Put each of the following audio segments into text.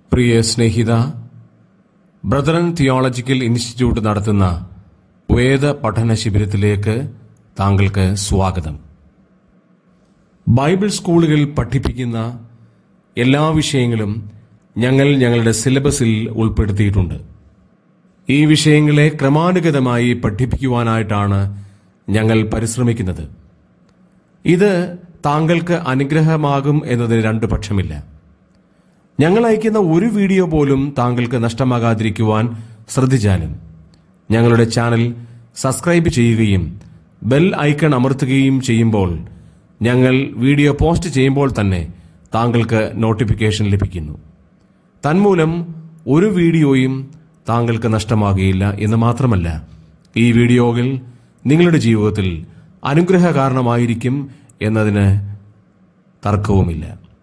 പ്രിയ സ്നേഹിത brethren theological institute നടത്തുന്ന വേദ പഠന ശിബിരത്തിലേക്ക് താങ്കൾക്ക് സ്വാഗതം ബൈബിൾ സ്കൂളുകളിൽ പഠിപ്പിക്കുന്ന എല്ലാ വിഷയങ്ങളും ഞങ്ങൾ ഞങ്ങളുടെ സിലബസിൽ ഉൾപ്പെടുത്തിയിട്ടുണ്ട് ഈ വിഷയങ്ങളെ ക്രമാനുഗതമായി പഠിപ്പിക്കുവാനായിട്ടാണ് ഞങ്ങൾ പരിശ്രമിക്കുന്നത് ഇത് താങ്കൾക്ക് അനുഗ്രഹമാകും എന്നതിന് രണ്ടു പക്ഷമില്ല ഞങ്ങൾ അയക്കുന്ന ഒരു വീഡിയോ പോലും താങ്കൾക്ക് നഷ്ടമാകാതിരിക്കുവാൻ ശ്രദ്ധിച്ചാലും ഞങ്ങളുടെ ചാനൽ സബ്സ്ക്രൈബ് ചെയ്യുകയും ബെൽ ഐക്കൺ അമർത്തുകയും ചെയ്യുമ്പോൾ ഞങ്ങൾ വീഡിയോ പോസ്റ്റ് ചെയ്യുമ്പോൾ തന്നെ താങ്കൾക്ക് നോട്ടിഫിക്കേഷൻ ലഭിക്കുന്നു തന്മൂലം ഒരു വീഡിയോയും താങ്കൾക്ക് നഷ്ടമാകുകയില്ല എന്ന് മാത്രമല്ല ഈ വീഡിയോകൾ നിങ്ങളുടെ ജീവിതത്തിൽ അനുഗ്രഹ കാരണമായിരിക്കും എന്നതിന് തർക്കവുമില്ല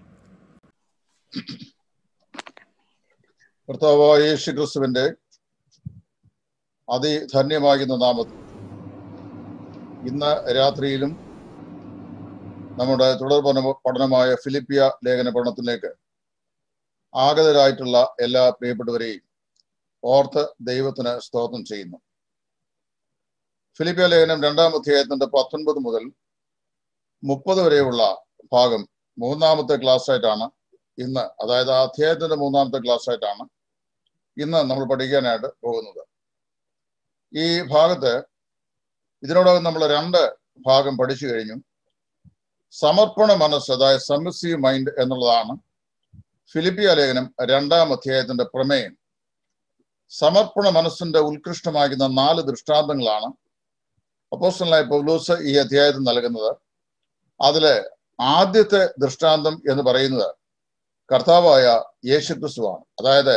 കർത്താവായ യേശു ക്രിസ്തുവിന്റെ അതിധന്യമാകുന്ന നാമത്തിൽ ഇന്ന് രാത്രിയിലും നമ്മുടെ തുടർ പഠന- പഠനമായ ഫിലിപ്പിയ ലേഖന പഠനത്തിലേക്ക് ആഗതരായിട്ടുള്ള എല്ലാ പ്രിയപ്പെട്ടവരെയും ഓർത്ത് ദൈവത്തിന് സ്തോത്രം ചെയ്യുന്നു ഫിലിപ്പിയ ലേഖനം രണ്ടാം അധ്യായത്തിന്റെ പത്തൊൻപത് മുതൽ മുപ്പത് വരെയുള്ള ഭാഗം മൂന്നാമത്തെ ക്ലാസ് ആയിട്ടാണ് ഇന്ന് അതായത് ആ അധ്യായത്തിന്റെ മൂന്നാമത്തെ ക്ലാസ് ആയിട്ടാണ് ഇന്ന് നമ്മൾ പഠിക്കാനായിട്ട് പോകുന്നത് ഈ ഭാഗത്ത് ഇതിനോടകം നമ്മൾ രണ്ട് ഭാഗം പഠിച്ചു കഴിഞ്ഞു സമർപ്പണ മനസ്സ് അതായത് സബ്മിസീവ് മൈൻഡ് എന്നുള്ളതാണ് ഫിലിപ്പിയ ലേഖനം രണ്ടാം അധ്യായത്തിന്റെ പ്രമേയം സമർപ്പണ മനസ്സിന്റെ ഉത്കൃഷ്ടമാകുന്ന നാല് ദൃഷ്ടാന്തങ്ങളാണ് അപ്പോസ്റ്റലായ പൗലൂസ് ഈ അധ്യായത്തിൽ നൽകുന്നത് അതില് ആദ്യത്തെ ദൃഷ്ടാന്തം എന്ന് പറയുന്നത് കർത്താവായ യേശുക്രിസ്തുവാണ് അതായത്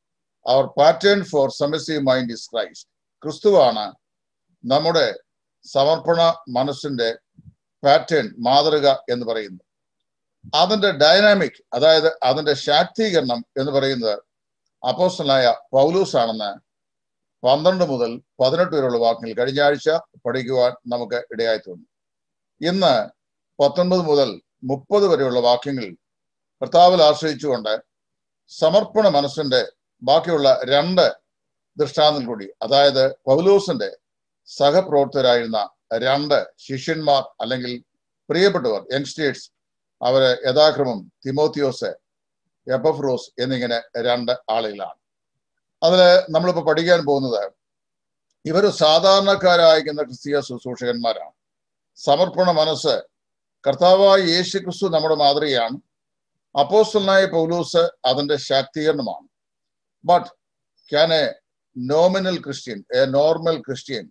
our pattern for submissive mind is Christ ക്രിസ്തുവാണ് നമ്മുടെ സമർപ്പണ മനസ്സിന്റെ പാറ്റേൺ മാതൃക എന്ന് പറയുന്നത് അതിന്റെ ഡൈനാമിക് അതായത് അതിന്റെ ശാക്തീകരണം എന്ന് പറയുന്നത് അപ്പോസ്റ്റലായ പൗലൂസ് ആണെന്ന് പന്ത്രണ്ട് മുതൽ പതിനെട്ട് വരെയുള്ള വാക്കുകൾ കഴിഞ്ഞ ആഴ്ച പഠിക്കുവാൻ നമുക്ക് ഇടയായി തോന്നി ഇന്ന് പത്തൊൻപത് മുതൽ മുപ്പത് വരെയുള്ള വാക്യങ്ങൾ കർത്താവിൽ ആശ്രയിച്ചുകൊണ്ട് സമർപ്പണ മനസ്സിന്റെ ബാക്കിയുള്ള രണ്ട് ദൃഷ്ടാന്തം കൂടി അതായത് പൗലൂസിന്റെ സഹപ്രവർത്തകരായിരുന്ന രണ്ട് ശിഷ്യന്മാർ അല്ലെങ്കിൽ പ്രിയപ്പെട്ടവർ യങ്സ്റ്റേഴ്സ് അവര് യഥാക്രമം തിമോത്തിയോസ് എപ്പഫ്രോസ് എന്നിങ്ങനെ രണ്ട് ആളുകളാണ് അതില് നമ്മളിപ്പോ പഠിക്കാൻ പോകുന്നത് ഇവർ സാധാരണക്കാരായിരിക്കുന്ന ക്രിസ്തീയ ശുശ്രൂഷകന്മാരാണ് സമർപ്പണ മനസ്സ് കർത്താവായ യേശു ക്രിസ്തു നമ്മുടെ മാതൃകയാണ് അപ്പോസ്റ്റലായ പൗലൂസ് അതിന്റെ ശാക്തീകരണമാണ് but can a nominal Christian a normal Christian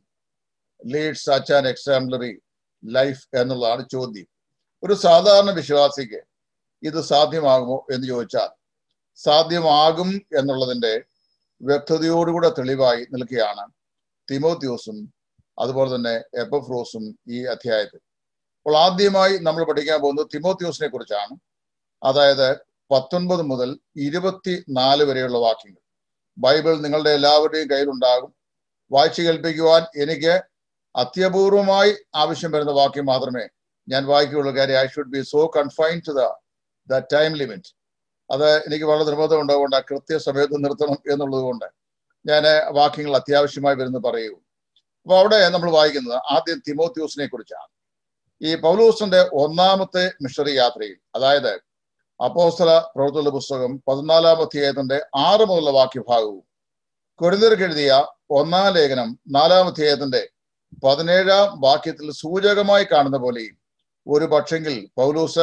lead such an exemplary life എന്നുള്ളതാണ് ചോദ്യം ഒരു സാധാരണ വിശ്വാസിക്ക് ഇത് സാധ്യമാകുമോ എന്ന് ചോദിച്ചാൽ സാധ്യമാകും എന്നുള്ളതിന്റെ വ്യക്തതയോടുകൂടെ തെളിവായി നിൽക്കുകയാണ് തിമോത്യോസും അതുപോലെ തന്നെ എപ്പഫ്രോസും ഈ അധ്യായത്തിൽ അപ്പോൾ ആദ്യമായി നമ്മൾ പഠിക്കാൻ പോകുന്നത് തിമോത്യോസിനെ കുറിച്ചാണ് അതായത് പത്തൊൻപത് മുതൽ ഇരുപത്തി നാല് വരെയുള്ള വാക്യങ്ങൾ ബൈബിൾ നിങ്ങളുടെ എല്ലാവരുടെയും കയ്യിലുണ്ടാകും വായിച്ചു കേൾപ്പിക്കുവാൻ എനിക്ക് അത്യപൂർവമായി ആവശ്യം വരുന്ന വാക്യം മാത്രമേ ഞാൻ വായിക്കുകയുള്ളൂ കാര്യം I should be so confine to the the time limit അത് എനിക്ക് വളരെ നിർബന്ധം ഉണ്ടാകൊണ്ട് ആ കൃത്യസമയത്ത് നിർത്തണം എന്നുള്ളത് കൊണ്ട് ഞാൻ വാക്യങ്ങൾ അത്യാവശ്യമായി വരുന്നു പറയൂ അപ്പൊ അവിടെ നമ്മൾ വായിക്കുന്നത് ആദ്യം തിമോത്യൂസിനെ കുറിച്ചാണ് ഈ പൗലൂസിന്റെ ഒന്നാമത്തെ മിഷണറി യാത്രയിൽ അതായത് അപ്പോസ്തല പ്രവർത്തന പുസ്തകം പതിനാലാം അധ്യായത്തിന്റെ ആറ് മുതലുള്ള വാക്യഭാഗവും കൊരിന്തർക്ക് എഴുതിയ ഒന്നാം ലേഖനം നാലാം അധ്യായത്തിന്റെ പതിനേഴാം വാക്യത്തിൽ സൂചകമായി കാണുന്ന പോലെയും ഒരു പക്ഷെങ്കിൽ പൗലൂസ്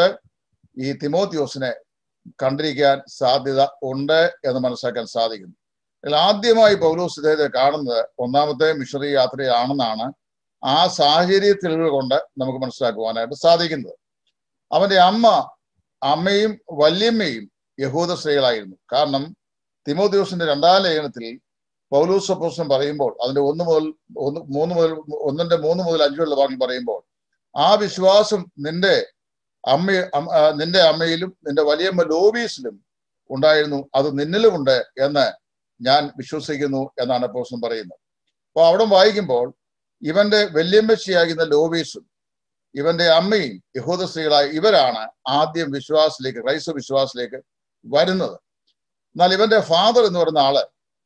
ഈ തിമോത്യോസിനെ കണ്ടിരിക്കാൻ സാധ്യത ഉണ്ട് എന്ന് മനസ്സിലാക്കാൻ സാധിക്കുന്നു ഇതിൽ ആദ്യമായി പൗലൂസ് ഇദ്ദേഹത്തെ കാണുന്നത് ഒന്നാമത്തെ മിഷണറി യാത്രയാണെന്നാണ് ആ സാഹചര്യ തെളിവുകൾ കൊണ്ട് നമുക്ക് മനസ്സിലാക്കുവാനായിട്ട് സാധിക്കുന്നത് അവന്റെ അമ്മ അമ്മയും വല്യമ്മയും യഹൂദ സ്ത്രീകളായിരുന്നു കാരണം തിമോദ്യോസിന്റെ രണ്ടാം ലേഖനത്തിൽ പൗലൂസ് അപ്പോസ്റ്റലൻ പറയുമ്പോൾ അതിന്റെ ഒന്ന് മുതൽ ഒന്ന് മൂന്ന് മുതൽ ഒന്നിന്റെ മൂന്ന് മുതൽ അഞ്ച് വരെയുള്ള ഭാഗം പറയുമ്പോൾ ആ വിശ്വാസം നിന്റെ അമ്മ അം- ആ, നിന്റെ അമ്മയിലും നിന്റെ വലിയമ്മ ലോബീസിലും ഉണ്ടായിരുന്നു അത് നിന്നിലുമുണ്ട് എന്ന് ഞാൻ വിശ്വസിക്കുന്നു എന്നാണ് അപ്പോസ്റ്റലൻ പറയുന്നത് അപ്പൊ അവിടെ വായിക്കുമ്പോൾ ഇവന്റെ വല്യമ്മച്ചിയാകുന്ന ലോബീസും ഇവന്റെ അമ്മയും യഹൂദ സ്ത്രീകളായ ഇവരാണ് ആദ്യം വിശ്വാസത്തിലേക്ക് ക്രൈസ്തവ വിശ്വാസത്തിലേക്ക് വരുന്നത് എന്നാൽ ഇവന്റെ ഫാദർ എന്ന് പറയുന്ന ആള്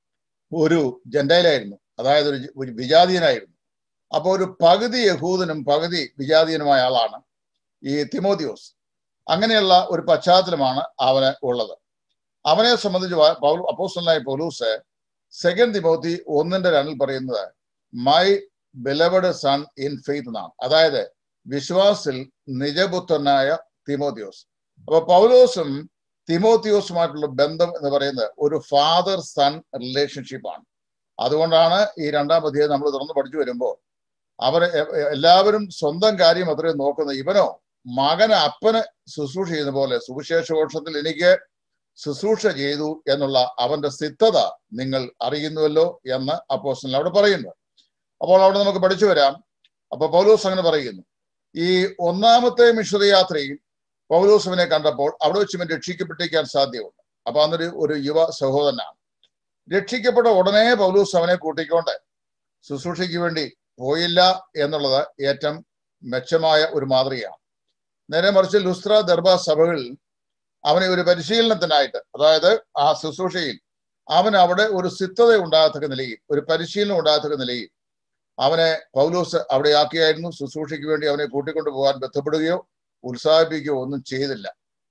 ഒരു ജെൻഡയിലായിരുന്നു അതായത് ഒരു ജ- ഒരു വിജാതീയനായിരുന്നു അപ്പൊ ഒരു പകുതി യഹൂദനും പകുതി വിജാതീയനുമായ ആളാണ് ഈ തിമോത്തിയോസ് അങ്ങനെയുള്ള ഒരു പശ്ചാത്തലമാണ് അവന് ഉള്ളത് അവനെ സംബന്ധിച്ച് വ- പൗൽ അപ്പോസ്റ്റലായ പൗലൂസ് സെക്കൻഡ് തിമോത്തി ഒന്നിന്റെ രണ്ടിൽ പറയുന്നത് my beloved son in faith എന്നാണ് അതായത് വിശ്വാസിൽ നിജപുത്രനായ തിമോത്തിയോസ് അപ്പൊ പൗലോസും തിമോത്തിയോസുമായിട്ടുള്ള ബന്ധം എന്ന് പറയുന്നത് ഒരു ഫാദർ സൺ റിലേഷൻഷിപ്പാണ് അതുകൊണ്ടാണ് ഈ രണ്ടാം അധ്യായം നമ്മൾ തുറന്ന് പഠിച്ചു വരുമ്പോൾ അവർ എല്ലാവരും സ്വന്തം കാര്യം അത്രയും നോക്കുന്നത് ഇവനോ മകന് അപ്പന് ശുശ്രൂഷ ചെയ്യുന്ന പോലെ സുവിശേഷഘോഷത്തിൽ എനിക്ക് ശുശ്രൂഷ ചെയ്തു എന്നുള്ള അവന്റെ സിദ്ധത നിങ്ങൾ അറിയുന്നുവല്ലോ എന്ന് അപ്പോസ്റ്റലൻ അവിടെ പറയുന്നു അപ്പോൾ അവിടെ നമുക്ക് പഠിച്ചു വരാം അപ്പൊ പൗലോസ് അങ്ങനെ പറയുന്നു ഈ ഒന്നാമത്തെ മിശ്ര യാത്രയിൽ പൗലോസുവിനെ കണ്ടപ്പോൾ അവിടെ വെച്ച് ഇവൻ രക്ഷിക്കപ്പെട്ടിരിക്കാൻ സാധ്യതയുണ്ട് അപ്പൊ അന്നൊരു ഒരു യുവ സഹോദരനാണ് രക്ഷിക്കപ്പെട്ട ഉടനെ പൗലൂസ് അവനെ കൂട്ടിക്കൊണ്ട് ശുശ്രൂഷയ്ക്ക് വേണ്ടി പോയില്ല എന്നുള്ളത് ഏറ്റവും മെച്ചമായ ഒരു മാതൃകയാണ് നേരെ മറിച്ച് ലുസ്ത്ര ദർബ സഭകളിൽ അവനെ ഒരു പരിശീലനത്തിനായിട്ട് അതായത് ആ ശുശ്രൂഷയിൽ അവൻ അവിടെ ഒരു സിദ്ധത ഉണ്ടാകത്തക്ക നിലയിൽ ഒരു പരിശീലനം ഉണ്ടാകത്തക്ക നിലയിൽ അവനെ പൗലോസ് അവിടെ ആക്കിയായിരുന്നു ശുശ്രൂഷയ്ക്ക് വേണ്ടി അവനെ കൂട്ടിക്കൊണ്ടു പോകാൻ ബന്ധപ്പെടുകയോ ഉത്സാഹിപ്പിക്കുകയോ ഒന്നും ചെയ്തില്ല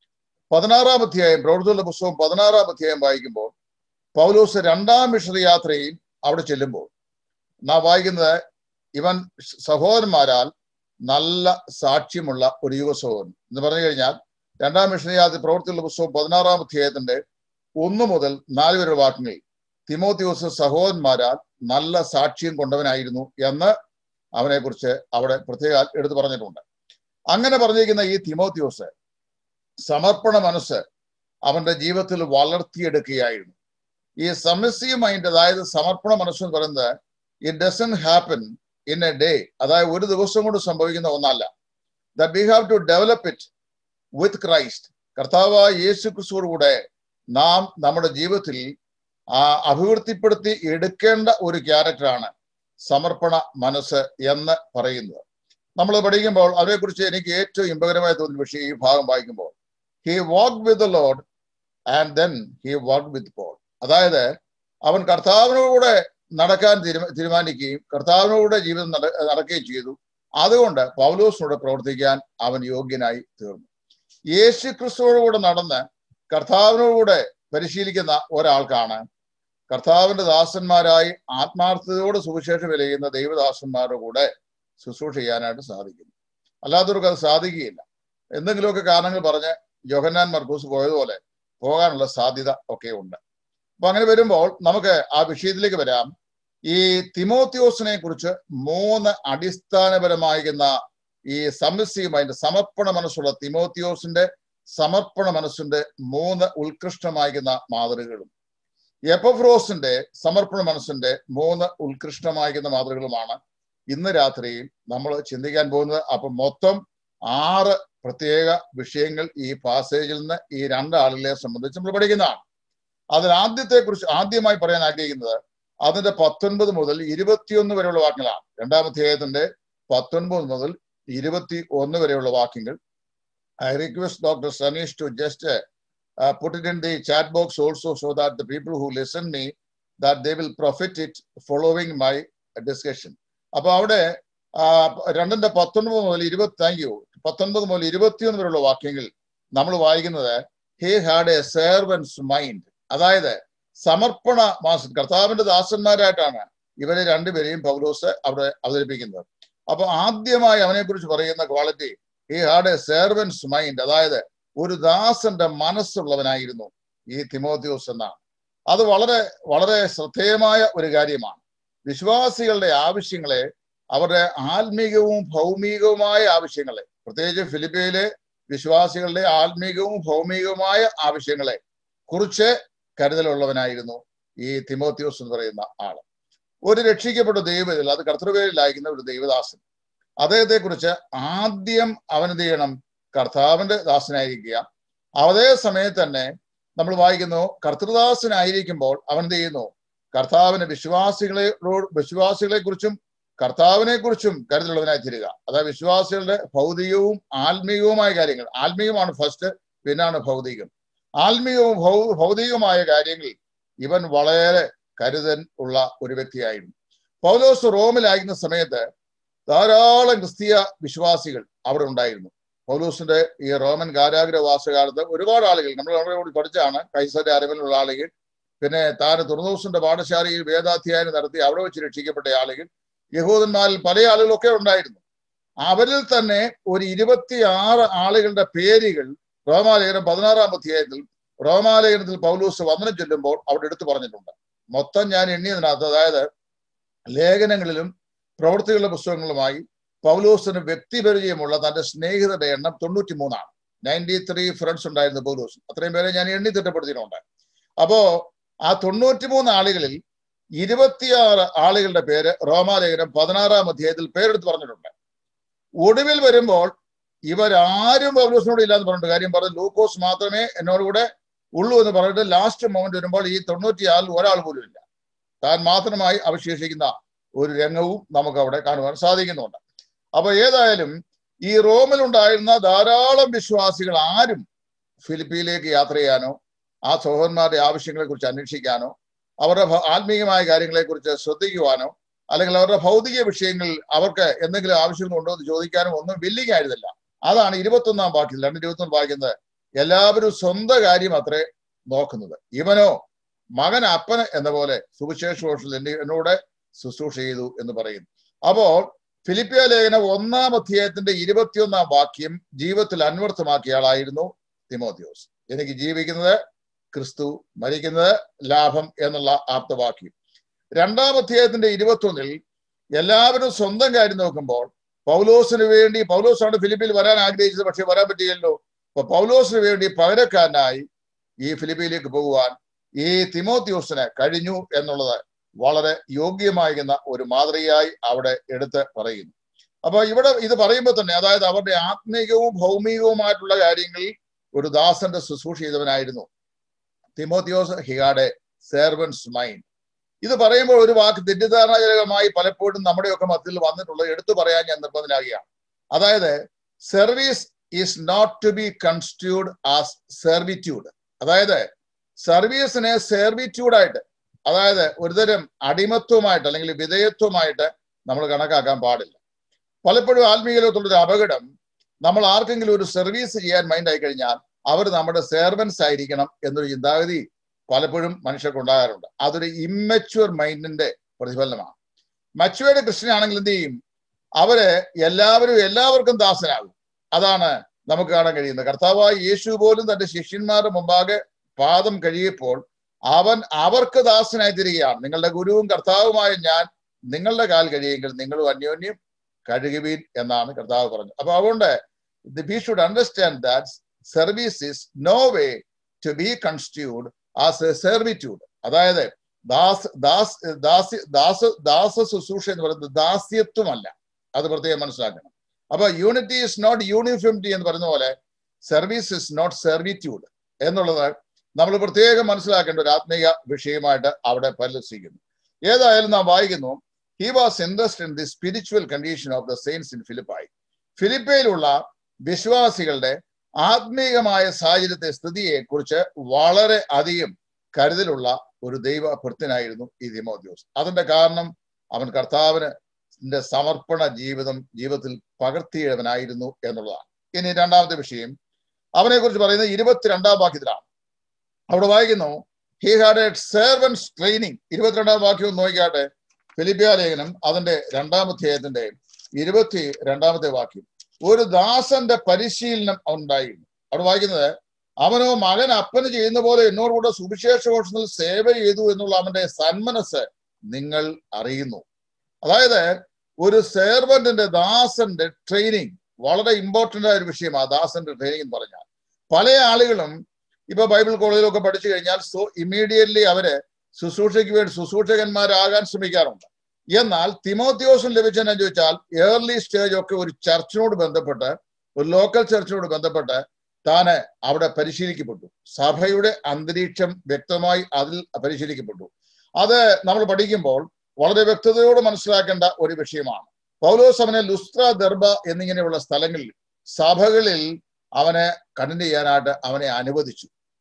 പതിനാറാം അധ്യായം പ്രവൃത്തികളുടെ പുസ്തകം പതിനാറാം അധ്യായം വായിക്കുമ്പോൾ പൗലോസ് രണ്ടാം മിഷണറി യാത്രയിൽ അവിടെ ചെല്ലുമ്പോൾ നാം വായിക്കുന്നത് ഇവൻ സഹോദരന്മാരാൽ നല്ല സാക്ഷ്യമുള്ള ഒരു യുവ സഹോദരൻ എന്ന് പറഞ്ഞു കഴിഞ്ഞാൽ രണ്ടാം മിഷണറി യാത്ര പ്രവൃത്തികളുടെ പുസ്തകം പതിനാറാം അധ്യായത്തിന്റെ ഒന്ന് മുതൽ നാല് വരെ വാക്യങ്ങളിൽ തിമോത്തിയോസ് സഹോദരന്മാരാൽ നല്ല സാക്ഷ്യം കൊണ്ടവനായിരുന്നു എന്ന് അവനെ കുറിച്ച് അവിടെ പ്രത്യേക എടുത്തു പറഞ്ഞിട്ടുണ്ട് അങ്ങനെ പറഞ്ഞിരിക്കുന്ന ഈ തിമോത്തിയോസ് സമർപ്പണ മനസ്സ് അവന്റെ ജീവിതത്തിൽ വളർത്തിയെടുക്കുകയായിരുന്നു ഈ സമ്യസീയ മൈൻഡ് അതായത് സമർപ്പണ മനസ്സ് എന്ന് പറയുന്നത് it doesn't happen in a day അതായത് ഒരു ദിവസം കൊണ്ട് സംഭവിക്കുന്ന ഒന്നല്ല that we have to develop it with Christ കർത്താവായ യേശു ക്രിസ്തുവോടുകൂടെ നാം നമ്മുടെ ജീവിതത്തിൽ ആ അഭിവൃദ്ധിപ്പെടുത്തി എടുക്കേണ്ട ഒരു ക്യാരക്ടറാണ് സമർപ്പണ മനസ്സ് എന്ന് പറയുന്നത് നമ്മൾ പഠിക്കുമ്പോൾ അതിനെക്കുറിച്ച് എനിക്ക് ഏറ്റവും ഇമ്പകരമായി തോന്നിയ വിഷയം ഈ ഭാഗം വായിക്കുമ്പോൾ he walk with the Lord and then he walk with Paul അതായത് അവൻ കർത്താവിനോടുകൂടെ നടക്കാൻ തീരുമാ തീരുമാനിക്കുകയും കർത്താവിനോടുകൂടെ ജീവിതം നട നടക്കുകയും ചെയ്തു അതുകൊണ്ട് പൗലോസിനോട് പ്രവർത്തിക്കാൻ അവൻ യോഗ്യനായി തീർന്നു യേശു ക്രിസ്തുവോടുകൂടെ നടന്ന് കർത്താവിനോടുകൂടെ പരിശീലിക്കുന്ന ഒരാൾക്കാണ് കർത്താവിന്റെ ദാസന്മാരായി ആത്മാർത്ഥതയോട് സുവിശേഷം വിലയുന്ന ദൈവദാസന്മാരുടെ കൂടെ ശുശ്രൂഷ ചെയ്യാനായിട്ട് സാധിക്കുന്നു അല്ലാത്തവർക്ക് അത് സാധിക്കുകയില്ല എന്തെങ്കിലുമൊക്കെ കാരണങ്ങൾ പറഞ്ഞ് യോഹന്നാൻ മർക്കൂസ് പോയതുപോലെ പോകാനുള്ള സാധ്യത ഒക്കെ ഉണ്ട് അപ്പൊ അങ്ങനെ വരുമ്പോൾ നമുക്ക് ആ വിഷയത്തിലേക്ക് വരാം ഈ തിമോത്യോസിനെ കുറിച്ച് മൂന്ന് അടിസ്ഥാനപരമായിരുന്ന ഈ സമ്മിസ്യമായിട്ട് സമർപ്പണ മനസ്സുള്ള തിമോത്യോസിന്റെ സമർപ്പണ മനസ്സിന്റെ മൂന്ന് ഉത്കൃഷ്ടമായിരുന്ന മാതൃകകളും എപ്പഫ്രോസിന്റെ സമർപ്പണ മനസ്സിന്റെ മൂന്ന് ഉത്കൃഷ്ടമായിരുന്ന മാതൃകകളുമാണ് ഇന്ന് രാത്രിയിൽ നമ്മൾ ചിന്തിക്കാൻ പോകുന്നത് അപ്പൊ മൊത്തം ആറ് പ്രത്യേക വിഷയങ്ങൾ ഈ പാസേജിൽ നിന്ന് ഈ രണ്ടാളുകളെ സംബന്ധിച്ച് നമ്മൾ പഠിക്കുന്നതാണ് അതിൽ ആദ്യത്തെ കുറിച്ച് ആദ്യമായി പറയാൻ ആഗ്രഹിക്കുന്നത് അതിന്റെ പത്തൊൻപത് മുതൽ ഇരുപത്തിയൊന്ന് വരെയുള്ള വാക്യങ്ങളാണ് രണ്ടാമധ്യായത്തിന്റെ പത്തൊൻപത് മുതൽ ഇരുപത്തി ഒന്ന് വരെയുള്ള വാക്യങ്ങൾ I request doctor Saneesh to just put it in the chat box also so that the people who listen me that they will profit it following my discussion അപ്പൊ അവിടെ രണ്ടിന്റെ പത്തൊൻപത് മുതൽ ഇരുപത്തി താങ്ക് യു പത്തൊൻപത് മുതൽ ഇരുപത്തിയൊന്ന് വരെയുള്ള വാക്യങ്ങൾ നമ്മൾ വായിക്കുന്നത് he had a servant's mind അതായത് സമർപ്പണ മാസം കർത്താവിന്റെ ദാസന്മാരായിട്ടാണ് ഇവരെ രണ്ടുപേരെയും പൗലോസ് അവിടെ അവതരിപ്പിക്കുന്നത് അപ്പൊ ആദ്യമായി അവനെ കുറിച്ച് പറയുന്ന quality he had a servant's mind അതായത് ഒരു ദാസന്റെ മനസ്സുള്ളവനായിരുന്നു ഈ തിമോത്യോസ് എന്നാണ് അത് വളരെ വളരെ ശ്രദ്ധേയമായ ഒരു കാര്യമാണ് വിശ്വാസികളുടെ ആവശ്യങ്ങളെ അവരുടെ ആത്മീകവും ഭൗമികവുമായ ആവശ്യങ്ങളെ പ്രത്യേകിച്ച് ഫിലിപ്പയിലെ വിശ്വാസികളുടെ ആത്മീകവും ഭൗമികവുമായ ആവശ്യങ്ങളെ കുറിച്ച് കരുതലുള്ളവനായിരുന്നു ഈ തിമോത്യോസ് എന്ന് പറയുന്ന ആള് ഒരു രക്ഷിക്കപ്പെട്ട ദൈവത്തിൽ അത് കർത്തൃപേരിലായിരിക്കുന്ന ഒരു ദൈവദാസൻ അദ്ദേഹത്തെ കുറിച്ച് ആദ്യം അവൻ എന്ത് ചെയ്യണം കർത്താവിന്റെ ദാസനായിരിക്കുക അതേ സമയത്ത് തന്നെ നമ്മൾ വായിക്കുന്നു കർത്തൃദാസനായിരിക്കുമ്പോൾ അവൻ എന്ത് ചെയ്യുന്നു കർത്താവിന് വിശ്വാസികളെ വിശ്വാസികളെ കുറിച്ചും കർത്താവിനെ കുറിച്ചും കരുതലുള്ളവനായി തീരുക അതായത് വിശ്വാസികളുടെ ഭൗതികവും ആത്മീയവുമായ കാര്യങ്ങൾ ആത്മീയമാണ് ഫസ്റ്റ് പിന്നാണ് ഭൗതികം ആത്മീയവും ഭൗ- ഭൗതികവുമായ കാര്യങ്ങളിൽ ഇവൻ വളരെ കരുതൻ ഉള്ള ഒരു വ്യക്തിയായിരുന്നു പൗലോസ് റോമിലായിരുന്ന സമയത്ത് ധാരാളം ക്രിസ്തീയ വിശ്വാസികൾ അവിടെ ഉണ്ടായിരുന്നു പൗലോസിന്റെ ഈ റോമൻ കാരാഗ്രവാസകാലത്ത് ഒരുപാട് ആളുകൾ നമ്മൾ അവിടെ കൂടി പഠിച്ചാണ് കൈസന്റെ അരവിലുള്ള ആളുകൾ പിന്നെ താൻ തുറന്നൂസിന്റെ പാഠശാലയിൽ വേദാധ്യായനം നടത്തി അവിടെ വെച്ച് രക്ഷിക്കപ്പെട്ട ആളുകൾ യഹൂദന്മാരിൽ പല ആളുകളൊക്കെ ഉണ്ടായിരുന്നു അവരിൽ തന്നെ ഒരു ഇരുപത്തിയാറ് ആളുകളുടെ പേരുകൾ റോമാലേഖനം പതിനാറാം അധ്യായത്തിൽ റോമാലേഖനത്തിൽ പൗലൂസ് വന്ദനം ചൊല്ലുമ്പോൾ അവിടെ എടുത്തു പറഞ്ഞിട്ടുണ്ട് മൊത്തം ഞാൻ എണ്ണിയതിനകത്ത് അതായത് ലേഖനങ്ങളിലും പ്രവൃത്തികളുടെ പുസ്തകങ്ങളുമായി പൗലോസിന് വ്യക്തിപരിചയമുള്ള തന്റെ സ്നേഹിതരുടെ എണ്ണം തൊണ്ണൂറ്റി മൂന്നാണ് നയൻറ്റി ത്രീ ഫ്രണ്ട്സ് ഉണ്ടായിരുന്നു പൗലോസ് അത്രയും പേരെ ഞാൻ എണ്ണി തിട്ടപ്പെടുത്തിയിട്ടുണ്ട് അപ്പോ ആ തൊണ്ണൂറ്റിമൂന്ന് ആളുകളിൽ ഇരുപത്തിയാറ് ആളുകളുടെ പേര് റോമാലേഖനം പതിനാറാം അധ്യായത്തിൽ പേരെടുത്ത് പറഞ്ഞിട്ടുണ്ട് ഒടുവിൽ വരുമ്പോൾ ഇവരാരും പൗലോസിനോട് ഇല്ലാന്ന് പറഞ്ഞിട്ട് കാര്യം പറഞ്ഞു ലൂക്കോസ് മാത്രമേ എന്നോട് കൂടെ ഉള്ളൂ എന്ന് പറഞ്ഞിട്ട് ലാസ്റ്റ് മൊമെന്റ് വരുമ്പോൾ ഈ തൊണ്ണൂറ്റിയാറിൽ ഒരാൾ പോലും ഇല്ല താൻ മാത്രമായി അവശേഷിക്കുന്ന ഒരു രംഗവും നമുക്ക് അവിടെ കാണുവാൻ സാധിക്കുന്നുണ്ട് അപ്പൊ ഏതായാലും ഈ റോമിലുണ്ടായിരുന്ന ധാരാളം വിശ്വാസികൾ ആരും ഫിലിപ്പിയിലേക്ക് യാത്ര ചെയ്യാനോ ആ സഹോദരന്മാരുടെ ആവശ്യങ്ങളെ കുറിച്ച് അന്വേഷിക്കാനോ അവരുടെ ഭ- ആത്മീയമായ കാര്യങ്ങളെ കുറിച്ച് ശ്രദ്ധിക്കുവാനോ അല്ലെങ്കിൽ അവരുടെ ഭൗതിക വിഷയങ്ങളിൽ അവർക്ക് എന്തെങ്കിലും ആവശ്യങ്ങളുണ്ടോ എന്ന് ചോദിക്കാനും ഒന്നും വില്ലിങ് ആയിരുന്നില്ല അതാണ് ഇരുപത്തൊന്നാം വാക്യം രണ്ട് ഇരുപത്തൊന്ന് വായിക്കുന്നത് എല്ലാവരും സ്വന്തം കാര്യം അത്രേ നോക്കുന്നത് ഇവനോ മകൻ അപ്പന് എന്ന പോലെ സുവിശേഷ ഘോഷത്തിൽ എന്നെ എന്നോട് ശുശ്രൂഷ ചെയ്തു എന്ന് പറയുന്നു അപ്പോൾ ഫിലിപ്പിയ ലേഖനം ഒന്നാം അധ്യായത്തിന്റെ ഇരുപത്തിയൊന്നാം വാക്യം ജീവിതത്തിൽ അന്വർത്ഥമാക്കിയ ആളായിരുന്നു തിമോത്തിയോസ് എനിക്ക് ജീവിക്കുന്നത് ക്രിസ്തു മരിക്കുന്നത് ലാഭം എന്നുള്ള ആപ്തവാക്യം രണ്ടാം അധ്യായത്തിന്റെ ഇരുപത്തൊന്നിൽ എല്ലാവരും സ്വന്തം കാര്യം നോക്കുമ്പോൾ പൗലോസിന് വേണ്ടി പൗലോസാണ് ഫിലിപ്പിൽ വരാൻ ആഗ്രഹിച്ചത് പക്ഷെ വരാൻ പറ്റിയല്ലോ അപ്പൊ പൗലോസിന് വേണ്ടി പകരക്കാരനായി ഈ ഫിലിപ്പിയിലേക്ക് പോകുവാൻ ഈ തിമോത്യോസിന് കഴിഞ്ഞു എന്നുള്ളത് വളരെ യോഗ്യമായിരുന്ന ഒരു മാതൃകയായി അവിടെ എടുത്ത് പറയുന്നു അപ്പൊ ഇവിടെ ഇത് പറയുമ്പോൾ തന്നെ അതായത് അവരുടെ ആത്മീയവും ഭൗമികവുമായിട്ടുള്ള കാര്യങ്ങളിൽ ഒരു ദാസന്റെ ശുശ്രൂഷ ചെയ്തവനായിരുന്നു തിമോത്തിയോസ് ഹിഗാടെ സെർവൻസ് മൈൻഡ് ഇത് പറയുമ്പോൾ ഒരു വാക്ക് തെറ്റിദ്ധാരണജനകമായി പലപ്പോഴും നമ്മുടെയൊക്കെ മധ്യത്തിൽ വന്നിട്ടുള്ളത് എടുത്തു പറയാൻ ഞാൻ നിർബന്ധനാകുകയാണ് അതായത് service is not to be constituted as servitude അതായത് സർവീസിനെ സെർവിറ്റ്യൂഡായിട്ട് അതായത് ഒരുതരം അടിമത്വമായിട്ട് അല്ലെങ്കിൽ വിധേയത്വമായിട്ട് നമ്മൾ കണക്കാക്കാൻ പാടില്ല പലപ്പോഴും ആത്മീയ ലോകത്തുള്ളൊരു അപകടം നമ്മൾ ആർക്കെങ്കിലും ഒരു സർവീസ് ചെയ്യാൻ മൈൻഡ് ആയി കഴിഞ്ഞാൽ അവർ നമ്മുടെ സേർവൻസ് ആയിരിക്കണം എന്നൊരു ചിന്താഗതി പലപ്പോഴും മനുഷ്യർക്ക് ഉണ്ടാകാറുണ്ട് അതൊരു ഇമ്മച്വർ മൈൻഡിന്റെ പ്രതിഫലനമാണ് മച്ചുവേർഡ് ക്രിസ്ത്യൻ ആണെങ്കിൽ എന്ത് ചെയ്യും അവര് എല്ലാവരും എല്ലാവർക്കും ദാസനാകും അതാണ് നമുക്ക് കാണാൻ കഴിയുന്നത് കർത്താവായ യേശു പോലും തന്റെ ശിഷ്യന്മാരുടെ മുമ്പാകെ പാദം കഴിയപ്പോൾ അവൻ അവർക്ക് ദാസനായി തിരികെയാണ് നിങ്ങളുടെ ഗുരുവും കർത്താവുമായ ഞാൻ നിങ്ങളുടെ കാൽ കഴിയെങ്കിൽ നിങ്ങളും അന്യോന്യം കഴുകുവീൻ എന്നാണ് കർത്താവ് പറഞ്ഞത് അപ്പൊ അതുകൊണ്ട് we should understand that service is no way to be constituted as a servitude അതായത് ദാസ് ദാസ് ദാസ് ദാസ ദാസ ശുശ്രൂഷ എന്ന് പറയുന്നത് ദാസ്യത്വമല്ല അത് പ്രത്യേകം മനസ്സിലാക്കണം അപ്പൊ യൂണിറ്റി ഇസ് നോട്ട് യൂണിഫോമിറ്റി എന്ന് പറയുന്ന പോലെ സർവീസ് ഇസ് നോട്ട് സെർവിറ്റ്യൂഡ് എന്നുള്ളത് നമ്മൾ പ്രത്യേകം മനസ്സിലാക്കേണ്ട ഒരു ആത്മീയ വിഷയമായിട്ട് അവിടെ പരിലസിക്കുന്നു ഏതായാലും നാം വായിക്കുന്നു he was interest in the spiritual condition of the saints in Philippi ഫിലിപ്പയിലുള്ള വിശ്വാസികളുടെ ആത്മീയമായ സാഹചര്യത്തെ സ്ഥിതിയെ കുറിച്ച് വളരെ അധികം കരുതലുള്ള ഒരു ദൈവ ഭൃത്യനായിരുന്നു ഈ തിമോദ്യോസ് അതിന്റെ കാരണം അവൻ കർത്താവിന് ന്റെ സമർപ്പണ ജീവിതം ജീവിതത്തിൽ പകർത്തിയവനായിരുന്നു എന്നുള്ളതാണ് ഇനി രണ്ടാമത്തെ വിഷയം അവനെ കുറിച്ച് പറയുന്നത് ഇരുപത്തിരണ്ടാം വാക്യത്തിലാണ് അവിടെ വായിക്കുന്നു he had a servant's training ഇരുപത്തിരണ്ടാം വാക്യം നോക്കിയാട്ടെ ഫിലിപ്പിയ ലേഖനം അതിന്റെ രണ്ടാമധ്യായത്തിന്റെ ഇരുപത്തി രണ്ടാമത്തെ വാക്യം ഒരു ദാസന്റെ പരിശീലനം ഉണ്ടായിരുന്നു അവിടെ വായിക്കുന്നത് അവനോ മകൻ അപ്പന് ചെയ്യുന്ന പോലെ എന്നോട് കൂടെ സുവിശേഷ ഘോഷത്തിൽ സേവ ചെയ്തു എന്നുള്ള അവന്റെ സന്മനസ് നിങ്ങൾ അറിയുന്നു അതായത് ഒരു സേർവന്റിന്റെ ദാസന്റെ ട്രെയിനിങ് വളരെ ഇമ്പോർട്ടന്റ് ആയ ഒരു വിഷയമാണ് ദാസന്റെ ട്രെയിനിങ് എന്ന് പറഞ്ഞാൽ പല ആളുകളും ഇപ്പൊ ബൈബിൾ കോളേജിലൊക്കെ പഠിച്ചു കഴിഞ്ഞാൽ സോ ഇമ്മീഡിയറ്റ്ലി അവര് ശുശ്രൂഷയ്ക്ക് വേണ്ടി ശുശ്രൂഷകന്മാരാകാൻ ശ്രമിക്കാറുണ്ട് എന്നാൽ തിമോത്യോസും ലഭിച്ചെന്നു ചോദിച്ചാൽ ഏർലി സ്റ്റേജ് ഒക്കെ ഒരു ചർച്ചിനോട് ബന്ധപ്പെട്ട് ഒരു ലോക്കൽ ചർച്ചിനോട് ബന്ധപ്പെട്ട് താന് അവിടെ പരിശീലിക്കപ്പെട്ടു സഭയുടെ അന്തരീക്ഷം വ്യക്തമായി അതിൽ പരിശീലിക്കപ്പെട്ടു അത് നമ്മൾ പഠിക്കുമ്പോൾ വളരെ വ്യക്തതയോടെ മനസ്സിലാക്കേണ്ട ഒരു വിഷയമാണ് പൗലോസ് അവനെ ലുസ്ത്ര ദർബ എന്നിങ്ങനെയുള്ള സ്ഥലങ്ങളിൽ സഭകളിൽ അവനെ കണ്ടന്റ് ചെയ്യാനായിട്ട് അവനെ അനുവദിച്ചു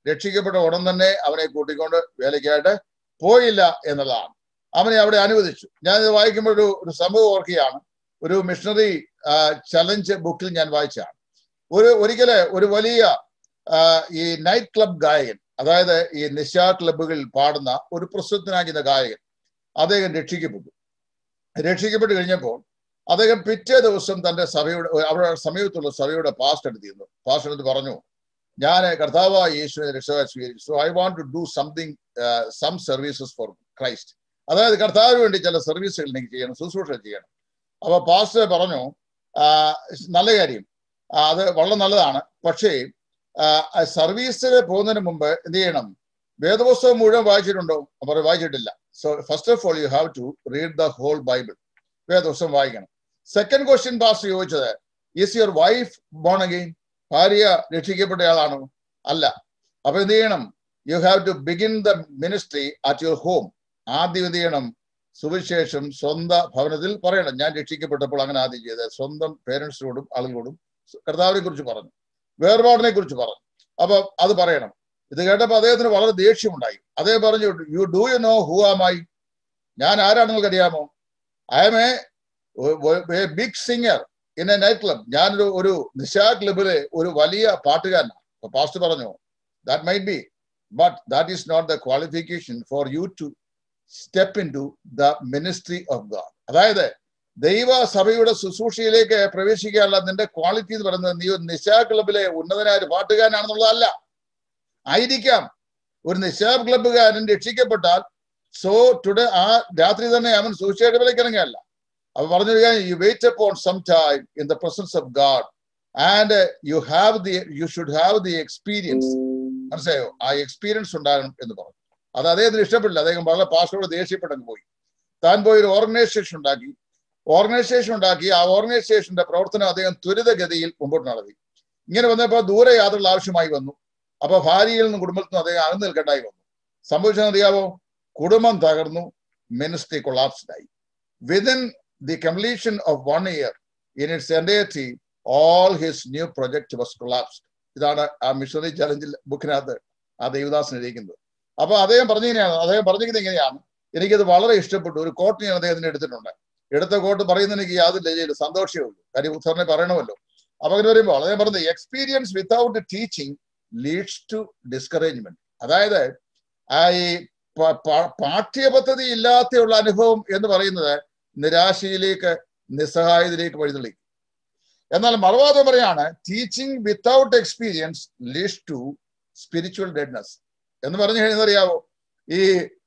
രക്ഷിക്കപ്പെട്ട ഉടൻ തന്നെ അവനെ കൂട്ടിക്കൊണ്ട് വേലയ്ക്കായിട്ട് പോയില്ല എന്നുള്ളതാണ് അവനെ അവിടെ അനുവദിച്ചു ഞാൻ ഇത് വായിക്കുമ്പോൾ ഒരു ഒരു സംഭവം ഓർക്കുകയാണ് ഒരു മിഷണറി ചലഞ്ച് ബുക്കിൽ ഞാൻ വായിച്ചതാണ് ഒരു ഒരിക്കല് ഒരു വലിയ ആ, ഈ നൈറ്റ് ക്ലബ് ഗായകൻ അതായത് ഈ നിശാ ക്ലബുകളിൽ പാടുന്ന ഒരു പ്രസിദ്ധനാകുന്ന ഗായകൻ അദ്ദേഹം രക്ഷിക്കപ്പെട്ടു രക്ഷിക്കപ്പെട്ട് കഴിഞ്ഞപ്പോൾ അദ്ദേഹം പിറ്റേ ദിവസം തന്റെ സഭയുടെ അവിടെ സമീപത്തുള്ള സഭയുടെ പാസ്റ്റ് എടുത്തിരുന്നു പാസ്റ്റ് എടുത്ത് പറഞ്ഞു ഞാൻ കർത്താവായ യേശുവിനെ രക്ഷകൻ സ്വീകരിച്ചു so I want to do something some services for Christ അതായത് കർത്താവിന് വേണ്ടി ചില സർവീസുകൾ എനിക്ക് ചെയ്യണം ശുശ്രൂഷ ചെയ്യണം അപ്പൊ പാസ്റ്റർ പറഞ്ഞു ആ, നല്ല കാര്യം ആ, അത് വളരെ നല്ലതാണ് പക്ഷേ സർവീസിൽ പോകുന്നതിന് മുമ്പ് എന്ത് ചെയ്യണം വേദപുസ്തകം മുഴുവൻ വായിച്ചിട്ടുണ്ടോ അവർ വായിച്ചിട്ടില്ല so first of all you have to read the whole Bible വേദപുസ്തകം വായിക്കണം സെക്കൻഡ് ക്വസ്റ്റ്യൻ പാസ്റ്റർ ചോദിച്ചത് is your wife born again ഭാര്യ രക്ഷിക്കപ്പെട്ടയാളാണോ അല്ല അപ്പൊ എന്ത് ചെയ്യണം you have to begin the ministry at your home ആദ്യം എന്ത് ചെയ്യണം സുവിശേഷം സ്വന്തം ഭവനത്തിൽ പറയണം ഞാൻ രക്ഷിക്കപ്പെട്ടപ്പോൾ അങ്ങനെ ആദ്യം ചെയ്തത് സ്വന്തം പേരൻസിനോടും ആളുകളോടും കർത്താവിനെ കുറിച്ച് പറഞ്ഞു വേർപാടിനെ കുറിച്ച് പറഞ്ഞു അപ്പൊ അത് പറയണം ഇത് കേട്ടപ്പോ അദ്ദേഹത്തിന് വളരെ ദേഷ്യമുണ്ടായി അദ്ദേഹം പറഞ്ഞു you do you know who am I ഞാൻ ആരാണ് നിങ്ങൾക്ക് അറിയാമോ I am a big singer in a night club ഞാനൊരു ഒരു നിശാ ക്ലബിലെ ഒരു വലിയ പാട്ടുകാരനാണ് അപ്പൊ പാസ്റ്റ് പറഞ്ഞു that might be but that is not the qualification for you to step into the ministry of God അതായത് ദൈവ സഭയുടെ ശുശ്രൂഷയിലേക്ക് പ്രവേശിക്കാനുള്ള നിന്റെ ക്വാളിറ്റി എന്ന് പറയുന്നത് നീ ഒരു നിശാ ക്ലബിലെ ഉന്നതനായ ഒരു പാട്ടുകാരനാണെന്നുള്ളതല്ല ആയിരിക്കാം ഒരു നിശാ ക്ലബുകാരൻ രക്ഷിക്കപ്പെട്ടാൽ സോ ടുഡേ ആ രാത്രി തന്നെ അവൻ സൂസൈഡ് വിലക്ക് ഇറങ്ങിയല്ല അപ്പൊ പറഞ്ഞു you wait upon some time in the presence of God and you have the you should have the experience മനസ്സിലായോ ആ എക്സ്പീരിയൻസ് ഉണ്ടാകണം എന്ന് പറഞ്ഞു അത് അദ്ദേഹത്തിന് ഇഷ്ടപ്പെട്ടില്ല അദ്ദേഹം വളരെ പാസ്റ്റോട് ദേഷ്യപ്പെട്ടങ്ങ് പോയി താൻ പോയി ഒരു ഓർഗനൈസേഷൻ ഉണ്ടാക്കി ഓർഗനൈസേഷൻ ഉണ്ടാക്കി ആ ഓർഗനൈസേഷന്റെ പ്രവർത്തനം അദ്ദേഹം ത്വരിതഗതിയിൽ മുമ്പോട്ട് നടത്തി ഇങ്ങനെ വന്നപ്പോൾ ദൂരെ യാത്രകൾ ആവശ്യമായി വന്നു അപ്പൊ ഭാര്യയിൽ നിന്നും കുടുംബത്തിൽ നിന്നും അദ്ദേഹം അകന്നു നിൽക്കേണ്ടായി വന്നു സംഭവിച്ചതെന്ന് അറിയാവോ കുടുംബം തകർന്നു മിനിസ്ട്രി കൊളാപ്സ്ഡായി within the completion of one year in its entirety all his new project was collapsed ഇതാണ് ആ മിഷണറി ചലഞ്ചിൽ ബുക്കിനകത്ത് ആ ദേവദാസൻ എഴുതിക്കുന്നത് അപ്പൊ അദ്ദേഹം പറഞ്ഞിങ്ങനെയാണ് അദ്ദേഹം പറഞ്ഞിരിക്കുന്നത് ഇങ്ങനെയാണ് എനിക്കത് വളരെ ഇഷ്ടപ്പെട്ടു ഒരു കോട്ട് ഞാൻ അദ്ദേഹത്തിന് എടുത്തിട്ടുണ്ട് എടുത്ത കോട്ട് പറയുന്നതിന് എനിക്ക് യാതൊരു ലജ്ജയില്ല സന്തോഷമേ ഉള്ളൂ കാര്യം ഉത്തരനെ പറയണമല്ലോ അപ്പൊ അങ്ങനെ വരുമ്പോൾ അദ്ദേഹം പറഞ്ഞത് experience without teaching leads to discouragement അതായത് ആ ഈ പ- പ- പാഠ്യപദ്ധതി ഇല്ലാത്തയുള്ള അനുഭവം എന്ന് പറയുന്നത് നിരാശയിലേക്ക് നിസ്സഹായതയിലേക്ക് വഴിതള്ളി എന്നാൽ മറുവാദം പറയാണ് teaching without experience leads to spiritual deadness എന്ന് പറഞ്ഞു കഴിഞ്ഞാൽ അറിയാവോ ഈ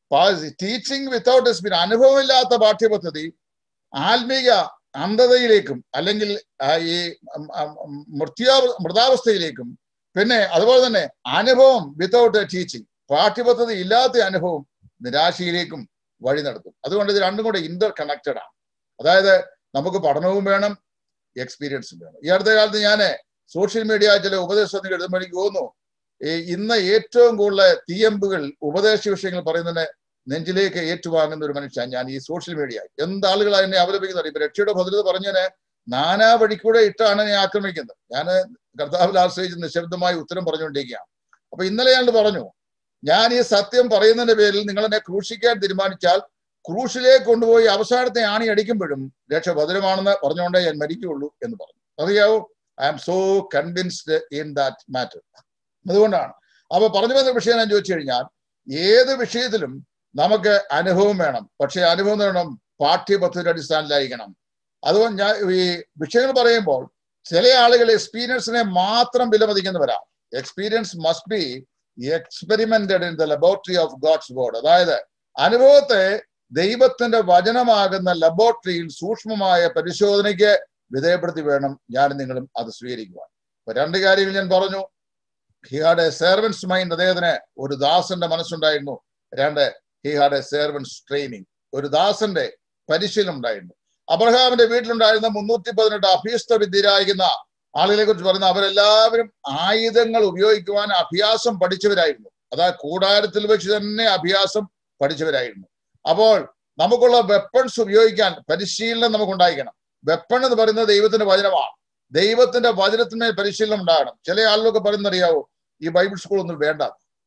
ടീച്ചിങ് വിത്തൗട്ട് എക്സ്പീരിയൻസ് അനുഭവമില്ലാത്ത പാഠ്യപദ്ധതി ആത്മീക അന്ധതയിലേക്കും അല്ലെങ്കിൽ ആ ഈ ഉം, ഉം, മൃത്യാ മൃതാവസ്ഥയിലേക്കും പിന്നെ അതുപോലെ തന്നെ അനുഭവം വിത്തൗട്ട് ടീച്ചിങ് പാഠ്യപദ്ധതി ഇല്ലാത്ത അനുഭവം നിരാശയിലേക്കും വഴി നടത്തും അതുകൊണ്ട് ഇത് രണ്ടും കൂടെ ഇന്റർ കണക്റ്റഡ് ആണ് അതായത് നമുക്ക് പഠനവും വേണം എക്സ്പീരിയൻസും വേണം ഈ അടുത്ത കാലത്ത് ഞാൻ സോഷ്യൽ മീഡിയ ചില ഉപദേശങ്ങൾ എഴുതുമ്പോൾ എനിക്ക് തോന്നുന്നു ഈ ഇന്ന് ഏറ്റവും കൂടുതൽ തീയമ്പുകൾ ഉപദേശ വിഷയങ്ങൾ പറയുന്നതിന് നെഞ്ചിലേക്ക് ഏറ്റുവാങ്ങുന്ന ഒരു മനുഷ്യൻ ഞാൻ ഈ സോഷ്യൽ മീഡിയ എന്താളുകളാണ് എന്നെ അവലപിക്കുന്നത് ഇപ്പൊ രക്ഷയുടെ ഭദ്രത പറഞ്ഞതിന് നാനാ വഴിക്കൂടെ ഇട്ടാണ് എന്നെ ആക്രമിക്കുന്നത് ഞാൻ കർത്താവിൽ ആശ്രയിച്ച് നിശബ്ദമായി ഉത്തരം പറഞ്ഞുകൊണ്ടിരിക്കുകയാണ് അപ്പൊ ഇന്നലെ ഞാൻ പറഞ്ഞു ഞാൻ ഈ സത്യം പറയുന്നതിന്റെ പേരിൽ നിങ്ങൾ എന്നെ ക്രൂശിക്കാൻ തീരുമാനിച്ചാൽ ക്രൂശിലേക്ക് കൊണ്ടുപോയി അവസാനത്തെ ആണി അടിക്കുമ്പോഴും രക്ഷ ഭദ്രമാണെന്ന് പറഞ്ഞുകൊണ്ടേ ഞാൻ മരിക്കുകയുള്ളൂ എന്ന് പറഞ്ഞു അറിയാവോ I am so convinced in that matter അതുകൊണ്ടാണ് അപ്പൊ പറഞ്ഞു വന്ന വിഷയം ഞാൻ ചോദിച്ചു കഴിഞ്ഞാൽ ഏത് വിഷയത്തിലും നമുക്ക് അനുഭവം വേണം പക്ഷെ അനുഭവം എന്ന് വേണം പാഠ്യപദ്ധതിയുടെ അടിസ്ഥാനത്തിലായിരിക്കണം അതുകൊണ്ട് ഞാൻ ഈ വിഷയങ്ങൾ പറയുമ്പോൾ ചില ആളുകൾ എക്സ്പീരിയൻസിനെ മാത്രം വിലമതിക്കുന്നവരാ experience must be experimented in the laboratory of God's word അതായത് അനുഭവത്തെ ദൈവത്തിന്റെ വചനമാകുന്ന ലബോറട്ടറിയിൽ സൂക്ഷ്മമായ പരിശോധനയ്ക്ക് വിധേയപ്പെടുത്തി വേണം ഞാൻ നിങ്ങളും അത് സ്വീകരിക്കുവാൻ അപ്പൊ രണ്ട് കാര്യങ്ങൾ ഞാൻ പറഞ്ഞു he had a servant's mind അദ്ദേഹത്തിന് ഒരു ദാസന്റെ മനസ്സുണ്ടായിരുന്നു രണ്ട് he had a servant's training ഒരു ദാസന്റെ പരിശീലനം ഉണ്ടായിരുന്നു അബ്രഹാമിന്റെ വീട്ടിലുണ്ടായിരുന്ന മുന്നൂറ്റി പതിനെട്ട് അഭ്യസ്ത വിദ്യരായിരിക്കുന്ന ആളുകളെ കുറിച്ച് പറയുന്ന അവരെല്ലാവരും ആയുധങ്ങൾ ഉപയോഗിക്കുവാൻ അഭ്യാസം പഠിച്ചവരായിരുന്നു അതാ കൂടാരത്തിൽ വെച്ച് തന്നെ അഭ്യാസം പഠിച്ചവരായിരുന്നു അപ്പോൾ നമുക്കുള്ള വെപ്പൺസ് ഉപയോഗിക്കാൻ പരിശീലനം നമുക്കുണ്ടായിരിക്കണം വെപ്പൺ എന്ന് പറയുന്നത് ദൈവത്തിന്റെ വചനമാണ് ദൈവത്തിന്റെ വചനത്തിന്മേൽ പരിശീലനം ഉണ്ടാകണം ചില ആളുകളൊക്കെ പറയുന്നറിയാവോ ഈ ബൈബിൾ സ്കൂൾ ഒന്നും വേണ്ട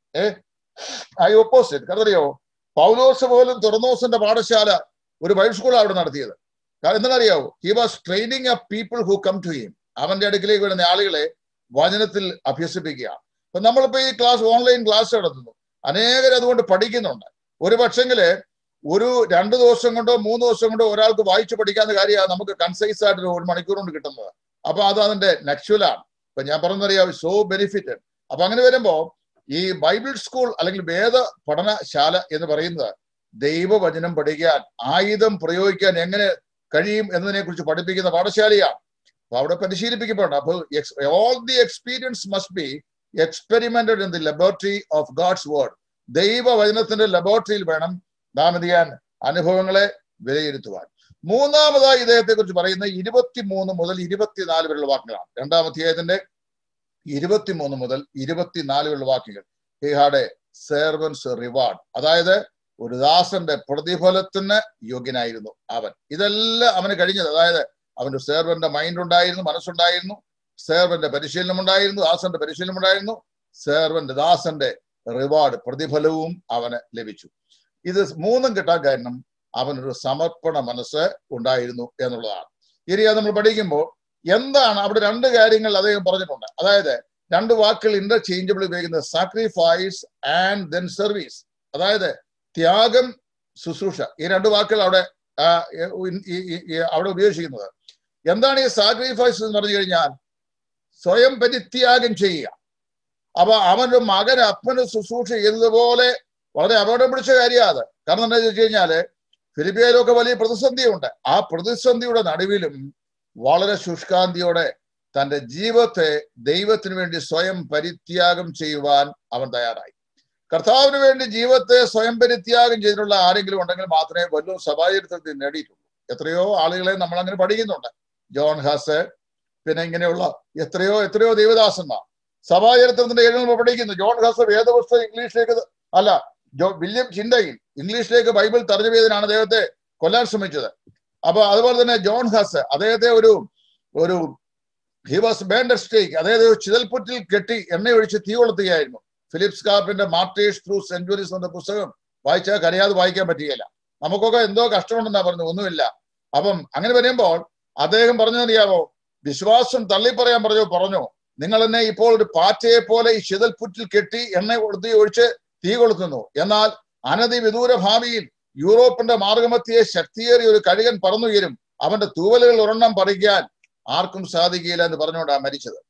ഏ ഐ ഓപ്പോസിറ്റ് കറിയോ പൗലോസ് പോലും തുറന്നോസിന്റെ പാഠശാല ഒരു ബൈബിൾ സ്കൂൾ അവിടെ നടത്തിയത് കാരണം എന്തെന്നറിയാവോ he was training a people who come to him അവന്റെ അടുക്കിലേക്ക് വരുന്ന ആളുകളെ വചനത്തിൽ അഭ്യസിപ്പിക്കുക അപ്പൊ നമ്മളിപ്പോ ഈ ക്ലാസ് ഓൺലൈൻ ക്ലാസ് നടത്തുന്നു അനേകർ അതുകൊണ്ട് പഠിക്കുന്നുണ്ട് ഒരു പക്ഷെങ്കില് ഒരു രണ്ട് ദിവസം കൊണ്ടോ മൂന്ന് ദിവസം കൊണ്ടോ ഒരാൾക്ക് വായിച്ചു പഠിക്കാവുന്ന കാര്യമാണ് നമുക്ക് കൺസൈസ് ആയിട്ട് ഒരു മണിക്കൂർ കൊണ്ട് കിട്ടുന്നത് അപ്പൊ അത് അതിന്റെ നക്ച്വലാണ് ഇപ്പൊ ഞാൻ പറഞ്ഞറിയാം സോ ബെനിഫിറ്റഡ് അപ്പൊ അങ്ങനെ വരുമ്പോ ഈ ബൈബിൾ സ്കൂൾ അല്ലെങ്കിൽ വേദ പഠനശാല എന്ന് പറയുന്നത് ദൈവവചനം പഠിക്കാൻ ആയുധം പ്രയോഗിക്കാൻ എങ്ങനെ കഴിയും എന്നതിനെ കുറിച്ച് പഠിപ്പിക്കുന്ന പാഠശാലയാണ് അപ്പൊ അവിടെ പരിശീലിപ്പിക്കപ്പെടണം അപ്പൊ all the experience must be experimented in the laboratory of God's word ദൈവവചനത്തിന്റെ ലബോറട്ടറിയിൽ വേണം നാം എന്ത് ചെയ്യാൻ അനുഭവങ്ങളെ വിലയിരുത്തുവാൻ മൂന്നാമതായി ഇദ്ദേഹത്തെ കുറിച്ച് പറയുന്ന ഇരുപത്തിമൂന്ന് മുതൽ ഇരുപത്തിനാല് വരെയുള്ള വാക്കുകളാണ് രണ്ടാം അധ്യായത്തിന്റെ ഇരുപത്തിമൂന്ന് മുതൽ ഇരുപത്തിനാല് വരെയുള്ള വാക്കുകൾ he had a servant's reward അതായത് ഒരു ദാസന്റെ പ്രതിഫലത്തിന് യോഗ്യനായിരുന്നു അവൻ ഇതെല്ലാം അവന് കഴിഞ്ഞത് അതായത് അവന്റെ സേർവന്റെ മൈൻഡ് ഉണ്ടായിരുന്നു മനസ്സുണ്ടായിരുന്നു സേർവന്റെ പരിശീലനം ഉണ്ടായിരുന്നു ദാസന്റെ പരിശീലനം ഉണ്ടായിരുന്നു സേർവന്റെ ദാസന്റെ റിവാർഡ് പ്രതിഫലവും അവന് ലഭിച്ചു ഇത് മൂന്നും കിട്ടാൻ കാരണം അവനൊരു സമർപ്പണ മനസ്സ് ഉണ്ടായിരുന്നു എന്നുള്ളതാണ് ഇനി അത് നമ്മൾ പഠിക്കുമ്പോൾ എന്താണ് അവിടെ രണ്ട് കാര്യങ്ങൾ അദ്ദേഹം പറഞ്ഞിട്ടുണ്ട് അതായത് രണ്ട് വാക്കുകൾ ഇന്റർചേഞ്ചബിൾ ഉപയോഗിക്കുന്നത് സാക്രിഫൈസ് ആൻഡ് ദെൻ സർവീസ് അതായത് ത്യാഗം ശുശ്രൂഷ ഈ രണ്ട് വാക്കുകൾ അവിടെ അവിടെ ഉപയോഗിച്ചിരിക്കുന്നത് എന്താണ് ഈ സാക്രിഫൈസ് എന്ന് പറഞ്ഞു കഴിഞ്ഞാൽ സ്വയം പരിത്യാഗം ചെയ്യുക അപ്പൊ അവന്റെ മകൻ അപ്പന് ശുശ്രൂഷ ചെയ്തതുപോലെ വളരെ അപകടം പിടിച്ച കാര്യമാണ് അത് കാരണം എന്താ വെച്ച് കഴിഞ്ഞാല് ഫിലിപ്പിയയിലൊക്കെ വലിയ പ്രതിസന്ധിയുണ്ട് ആ പ്രതിസന്ധിയുടെ നടുവിലും വളരെ ശുഷ്കാന്തിയോടെ തന്റെ ജീവിതത്തെ ദൈവത്തിന് വേണ്ടി സ്വയം പരിത്യാഗം ചെയ്യുവാൻ അവൻ തയ്യാറായി കർത്താവിന് വേണ്ടി ജീവിതത്തെ സ്വയം പരിത്യാഗം ചെയ്തിട്ടുള്ള ആരെങ്കിലും ഉണ്ടെങ്കിൽ മാത്രമേ വലിയ സഭാചരിത്രത്തിൽ നേടിയിട്ടുള്ളൂ എത്രയോ ആളുകളെ നമ്മൾ അങ്ങനെ പഠിക്കുന്നുണ്ട് ജോൺ ഹാസ് പിന്നെ ഇങ്ങനെയുള്ള എത്രയോ എത്രയോ ദൈവദാസന്മാർ സഭാചരിത്രത്തിന്റെ എഴുതുമ്പോൾ പഠിക്കുന്നു ജോൺ ഹാസ് വേദപുസ്തകം ഇംഗ്ലീഷിലേക്ക് അല്ല ജോ വില്യം ചിന്തയിൽ ഇംഗ്ലീഷിലേക്ക് ബൈബിൾ തർജ്ജമ ചെയ്തതിനാണ് അദ്ദേഹത്തെ കൊല്ലാൻ ശ്രമിച്ചത് അപ്പൊ അതുപോലെ തന്നെ ജോൺ ഹാസ് അദ്ദേഹത്തെ ഒരു ഒരു ഹി വാസ് ബേൻഡർ സ്റ്റേക്ക് അതായത് ചിതൽപുറ്റിൽ കെട്ടി എണ്ണയൊഴിച്ച് തീ കൊളുത്തുകയായിരുന്നു ഫിലിപ്സ് കാർപ്പിന്റെ മാർട്ടേഴ്സ് ത്രൂ സെഞ്ചുറീസ് എന്ന പുസ്തകം വായിച്ചാൽ കരയാതെ വായിക്കാൻ പറ്റുകയില്ല നമുക്കൊക്കെ എന്തോ കഷ്ടമുണ്ടെന്നാ പറഞ്ഞു ഒന്നുമില്ല അപ്പം അങ്ങനെ വരുമ്പോൾ അദ്ദേഹം പറഞ്ഞതറിയാമോ വിശ്വാസം തള്ളിപ്പറയാൻ പറഞ്ഞു പറഞ്ഞു നിങ്ങൾ എന്നെ ഇപ്പോൾ ഒരു പാറ്റയെ പോലെ ഈ ശിതൽപുറ്റിൽ കെട്ടി എണ്ണ കൊടുത്തി ഒഴിച്ച് തീ കൊളുത്തുന്നു എന്നാൽ അനധി വിദൂര ഭാവിയിൽ യൂറോപ്പിന്റെ മാർഗമത്തിയെ ശക്തിയേറിയ ഒരു കഴുകൻ പറന്നുയരും അവന്റെ തൂവലുകൾ ഒരെണ്ണം പറിക്കാൻ ആർക്കും സാധിക്കില്ല എന്ന് പറഞ്ഞുകൊണ്ടാണ് മരിച്ചത്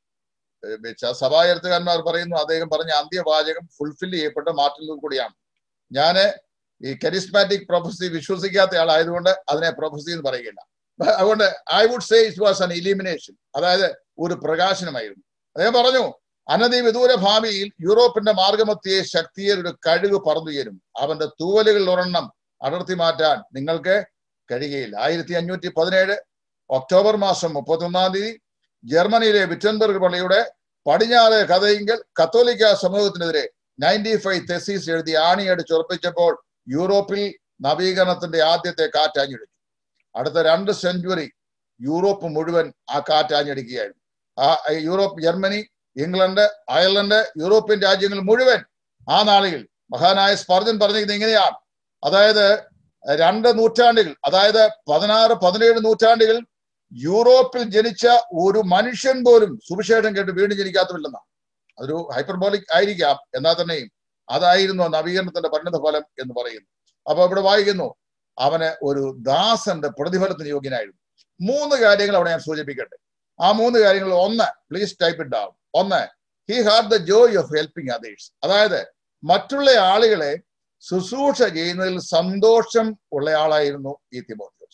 സഭാചരിത്രകാരന്മാർ പറയുന്നു അദ്ദേഹം പറഞ്ഞ അന്ത്യവാചകം ഫുൾഫിൽ ചെയ്യപ്പെട്ട മാറ്റുന്നത് കൂടിയാണ് ഞാന് ഈ കരിസ്മാറ്റിക് പ്രൊഫസി വിശ്വസിക്കാത്ത ആളായതുകൊണ്ട് അതിനെ പ്രൊഫസി എന്ന് പറയുകയില്ല അതുകൊണ്ട് I would say it was an illumination അതായത് ഒരു പ്രകാശനമായിരുന്നു അദ്ദേഹം പറഞ്ഞു അനധി വിദൂര ഭാവിയിൽ യൂറോപ്പിന്റെ മാർഗമത്തിയെ ശക്തിയെ ഒരു കഴുക് പറന്നുയരും അവന്റെ തൂവലുകൾ ഒരെണ്ണം അടർത്തി മാറ്റാൻ നിങ്ങൾക്ക് കഴിയുകയില്ല ആയിരത്തി അഞ്ഞൂറ്റി പതിനേഴ് ഒക്ടോബർ മാസം മുപ്പത്തൊന്നാം തീയതി ജർമ്മനിയിലെ വിറ്റൻബർഗ് പള്ളിയുടെ പടിഞ്ഞാറ് കഥയെങ്കിൽ കത്തോലിക്ക സമൂഹത്തിനെതിരെ നയൻറ്റി ഫൈവ് തെസീസ് എഴുതി ആണിയടിച്ചുറപ്പിച്ചപ്പോൾ യൂറോപ്പിൽ നവീകരണത്തിന്റെ ആദ്യത്തെ കാറ്റാഞ്ഞടിച്ചു അടുത്ത രണ്ട് സെഞ്ചുറി യൂറോപ്പ് മുഴുവൻ ആ കാറ്റാഞ്ഞടിക്കുകയായിരുന്നു ആ Europe Germany England Ireland European രാജ്യങ്ങൾ മുഴുവൻ ആ നാളുകൾ മഹാനായ സ്പർജൻ പറഞ്ഞിരിക്കുന്നത് ഇങ്ങനെയാണ് അതായത് രണ്ട് നൂറ്റാണ്ടുകൾ അതായത് പതിനാറ് പതിനേഴ് നൂറ്റാണ്ടുകൾ യൂറോപ്പിൽ ജനിച്ച ഒരു മനുഷ്യൻ പോലും സുവിശേഷം കേട്ട് വീണ്ടും ജനിക്കാത്തമില്ലെന്നാണ് അതൊരു ഹൈപ്പർബോളിക് ആയിരിക്കാം എന്നാൽ തന്നെയും അതായിരുന്നു നവീകരണത്തിന്റെ പരിണത ഫലം എന്ന് പറയുന്നു അപ്പൊ ഇവിടെ വായിക്കുന്നു അവന് ഒരു ദാസന്റെ പ്രതിഫലത്തിന് യോഗ്യനായിരുന്നു മൂന്ന് കാര്യങ്ങൾ അവിടെ ഞാൻ സൂചിപ്പിക്കട്ടെ ആ മൂന്ന് കാര്യങ്ങൾ ഒന്ന് പ്ലീസ് ടൈപ്പ് ഇറ്റ് ഡൗൺ ഒന്ന് he had the joy of helping others അതായത് മറ്റുള്ള ആളുകളെ ശുശ്രൂഷ ചെയ്യുന്നതിൽ സന്തോഷം ഉള്ളയാളായിരുന്നു ഈ തിമോത്തിയോസ്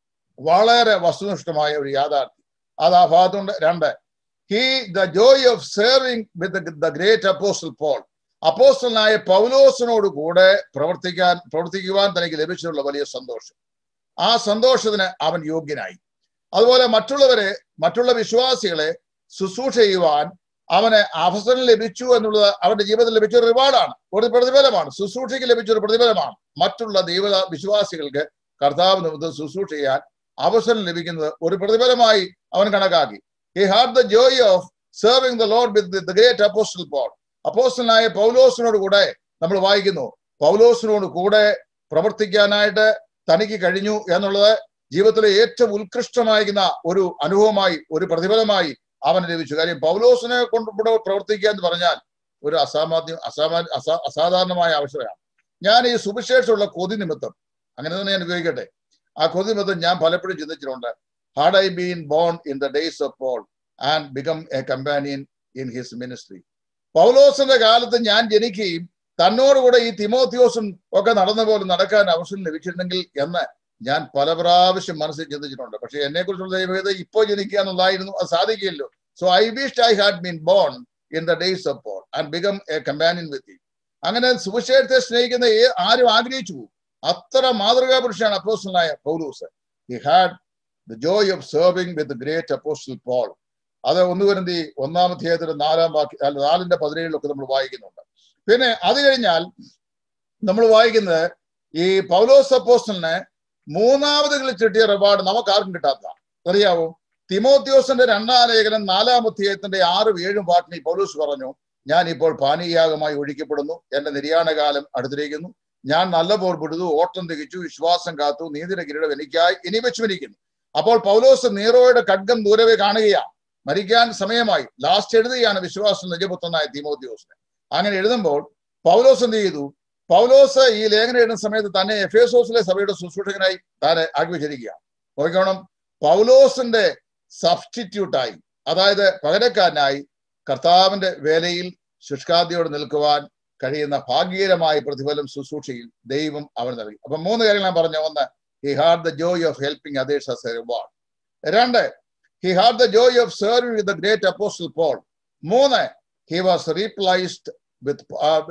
വളരെ വസ്തുനിഷ്ഠമായ ഒരു യാഥാർത്ഥ്യം അത് ആ ഭാഗത്തുണ്ട് രണ്ട് he the joy of serving with the great apostle Paul അപ്പോസ്റ്റലായ പൗലോസിനോട് കൂടെ പ്രവർത്തിക്കാൻ പ്രവർത്തിക്കുവാൻ തനിക്ക് ലഭിച്ചിട്ടുള്ള വലിയ സന്തോഷം ആ സന്തോഷത്തിന് അവൻ യോഗ്യനായി അതുപോലെ മറ്റുള്ളവരെ മറ്റുള്ള വിശ്വാസികളെ ശുശ്രൂഷ ചെയ്യുവാൻ അവന് അവസരം ലഭിച്ചു എന്നുള്ളത് അവന്റെ ജീവിതത്തിൽ ലഭിച്ച ഒരു റിവാർഡാണ് ഒരു പ്രതിഫലമാണ് ശുശ്രൂഷയ്ക്ക് ലഭിച്ച ഒരു പ്രതിഫലമാണ് മറ്റുള്ള ദൈവ വിശ്വാസികൾക്ക് കർത്താവ് നിമിത്തം ശുശ്രൂഷ ചെയ്യാൻ അവസരം ലഭിക്കുന്നത് ഒരു പ്രതിഫലമായി അവൻ കണക്കാക്കി he had the joy of serving the Lord with the great apostle Paul അപ്പോസ്റ്റലായ പൗലോസിനോട് കൂടെ നമ്മൾ വായിക്കുന്നു പൗലോസിനോട് കൂടെ പ്രവർത്തിക്കാനായിട്ട് തനിക്ക് കഴിഞ്ഞു എന്നുള്ളത് ജീവിതത്തിലെ ഏറ്റവും ഉത്കൃഷ്ടമായിരിക്കുന്ന ഒരു അനുഭവമായി ഒരു പ്രതിഫലമായി അവന് ലഭിച്ചു കാര്യം പൗലോസിനെ കൊണ്ട് ഇവിടെ പ്രവർത്തിക്കുക എന്ന് പറഞ്ഞാൽ ഒരു അസാമാന്യ അസാമാ അസാ അസാധാരണമായ അവസരമാണ് ഞാൻ ഈ സുവിശേഷമുള്ള കൊതി നിമിത്തം അങ്ങനെ തന്നെ ഞാൻ ഉപയോഗിക്കട്ടെ ആ കൊതി നിമിത്തം ഞാൻ പലപ്പോഴും ചിന്തിച്ചിട്ടുണ്ട് had I been born in the days of Paul and become a companion in his ministry പൗലോസിന്റെ കാലത്ത് ഞാൻ ജനിക്കുകയും തന്നോടുകൂടെ ഈ തിമോത്യോസും ഒക്കെ നടന്ന പോലെ നടക്കാൻ അവസരം ലഭിച്ചിട്ടുണ്ടെങ്കിൽ എന്ന് ഞാൻ പല പ്രാവശ്യം മനസ്സിൽ ചിന്തിച്ചിട്ടുണ്ട് പക്ഷെ എന്നെ കുറിച്ചുള്ള ദൈവഗത ഇപ്പോൾ ജനിക്കുക എന്നുള്ളതായിരുന്നു അത് സാധിക്കില്ലല്ലോ so I wish I had been born in the days of Paul and become a companion with അങ്ങനെ സുവിശേഷത്തെ സ്നേഹിക്കുന്ന ഏ- ആരും ആഗ്രഹിച്ചു പോകും അത്ര മാതൃകാ പുരുഷനാണ് അപ്പോസ്റ്റലായ Paulose he had the joy of serving with great apostle Paul അത് ഒന്ന് വരുന്ന ഒന്നാം അധ്യായത്തിന്റെ നാലാം വാക്യ അല്ല നാലിന്റെ പതിനേഴിലൊക്കെ നമ്മൾ വായിക്കുന്നുണ്ട് പിന്നെ അത് കഴിഞ്ഞാൽ നമ്മൾ വായിക്കുന്നത് ഈ പൗലോസ് അപ്പോസ്റ്റലിന് മൂന്നാമത് കിട്ടിയ റിവാർഡ് നമുക്ക് ആർക്കും കിട്ടാത്ത അറിയാവോ തിമോത്യോസിന്റെ രണ്ടാം ലേഖനം നാലാം അധ്യായത്തിന്റെ ആറും ഏഴും വാക്കിൽ പൗലോസ് പറഞ്ഞു ഞാൻ ഇപ്പോൾ പാനീയാഗമായി ഒഴിക്കപ്പെടുന്നു എന്റെ നിര്യാണകാലം അടുത്തിരിക്കുന്നു ഞാൻ നല്ല പോർ പിടിച്ചു ഓട്ടം തികച്ചു വിശ്വാസം കാത്തു നീതിയുടെ കിരീടം എനിക്കായി ഇനി വെച്ചുമിരിക്കുന്നു അപ്പോൾ പൗലോസ് നീറോയുടെ ഖഡ്ഗം ദൂരവേ കാണുകയാണ് മരിക്കാൻ സമയമായി ലാസ്റ്റ് എഴുതുകയാണ് വിശ്വാസം നിജപുത്രനായ തിമോത്യോസിന് അങ്ങനെ എഴുതുമ്പോൾ പൗലോസ് എന്ത് ചെയ്തു പൗലോസ് ഈ ലേഖനം എഴുതുന്ന സമയത്ത് തന്നെ എഫേസോസിലെ സഭയുടെ ശുശ്രൂഷകനായി താനെ ആക്കി വെച്ചിരിക്കുകയാണ് നോക്കണം പൗലോസിന്റെ സബ്സ്റ്റിറ്റ്യൂട്ടായി അതായത് പകരക്കാരനായി കർത്താവിന്റെ വേലയിൽ ശുഷ്കാന്തിയോട് നിൽക്കുവാൻ കഴിയുന്ന ഭാഗ്യകരമായ പ്രതിഫലം ശുശ്രൂഷയിൽ ദൈവം അവൻ നൽകി അപ്പൊ മൂന്ന് കാര്യങ്ങൾ ഞാൻ പറഞ്ഞു ഒന്ന് he had the joy of helping others as a reward രണ്ട് he had the joy of serving with the great apostle Paul മൂന്ന് he was replaced with